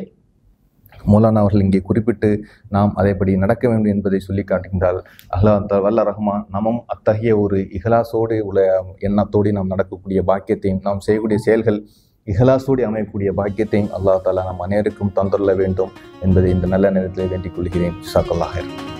மௌலானா அவர்கள் இங்கே குறிப்பிட்டு நாம் அதேபடி நடக்க வேண்டும் என்பதை சொல்லி காட்டுகின்றார் அல்லாஹ் த- வல்ல ரஹ்மான் நமம் அத்தகைய ஒரு இஹ்லாஸோடு உள்ள எண்ணத்தோடு நாம் நடக்கக்கூடிய பாக்கியத்தையும் நாம் செய்யக்கூடிய செயல்கள் இஹ்லாஸோடு அமையக்கூடிய பாக்கியத்தையும் அல்லாஹ் தாலா நம் அனைவருக்கும் தந்துள்ள வேண்டும் என்பதை இந்த நல்ல நேரத்தில் வேண்டிக் கொள்கிறேன் சாக்கல்லாக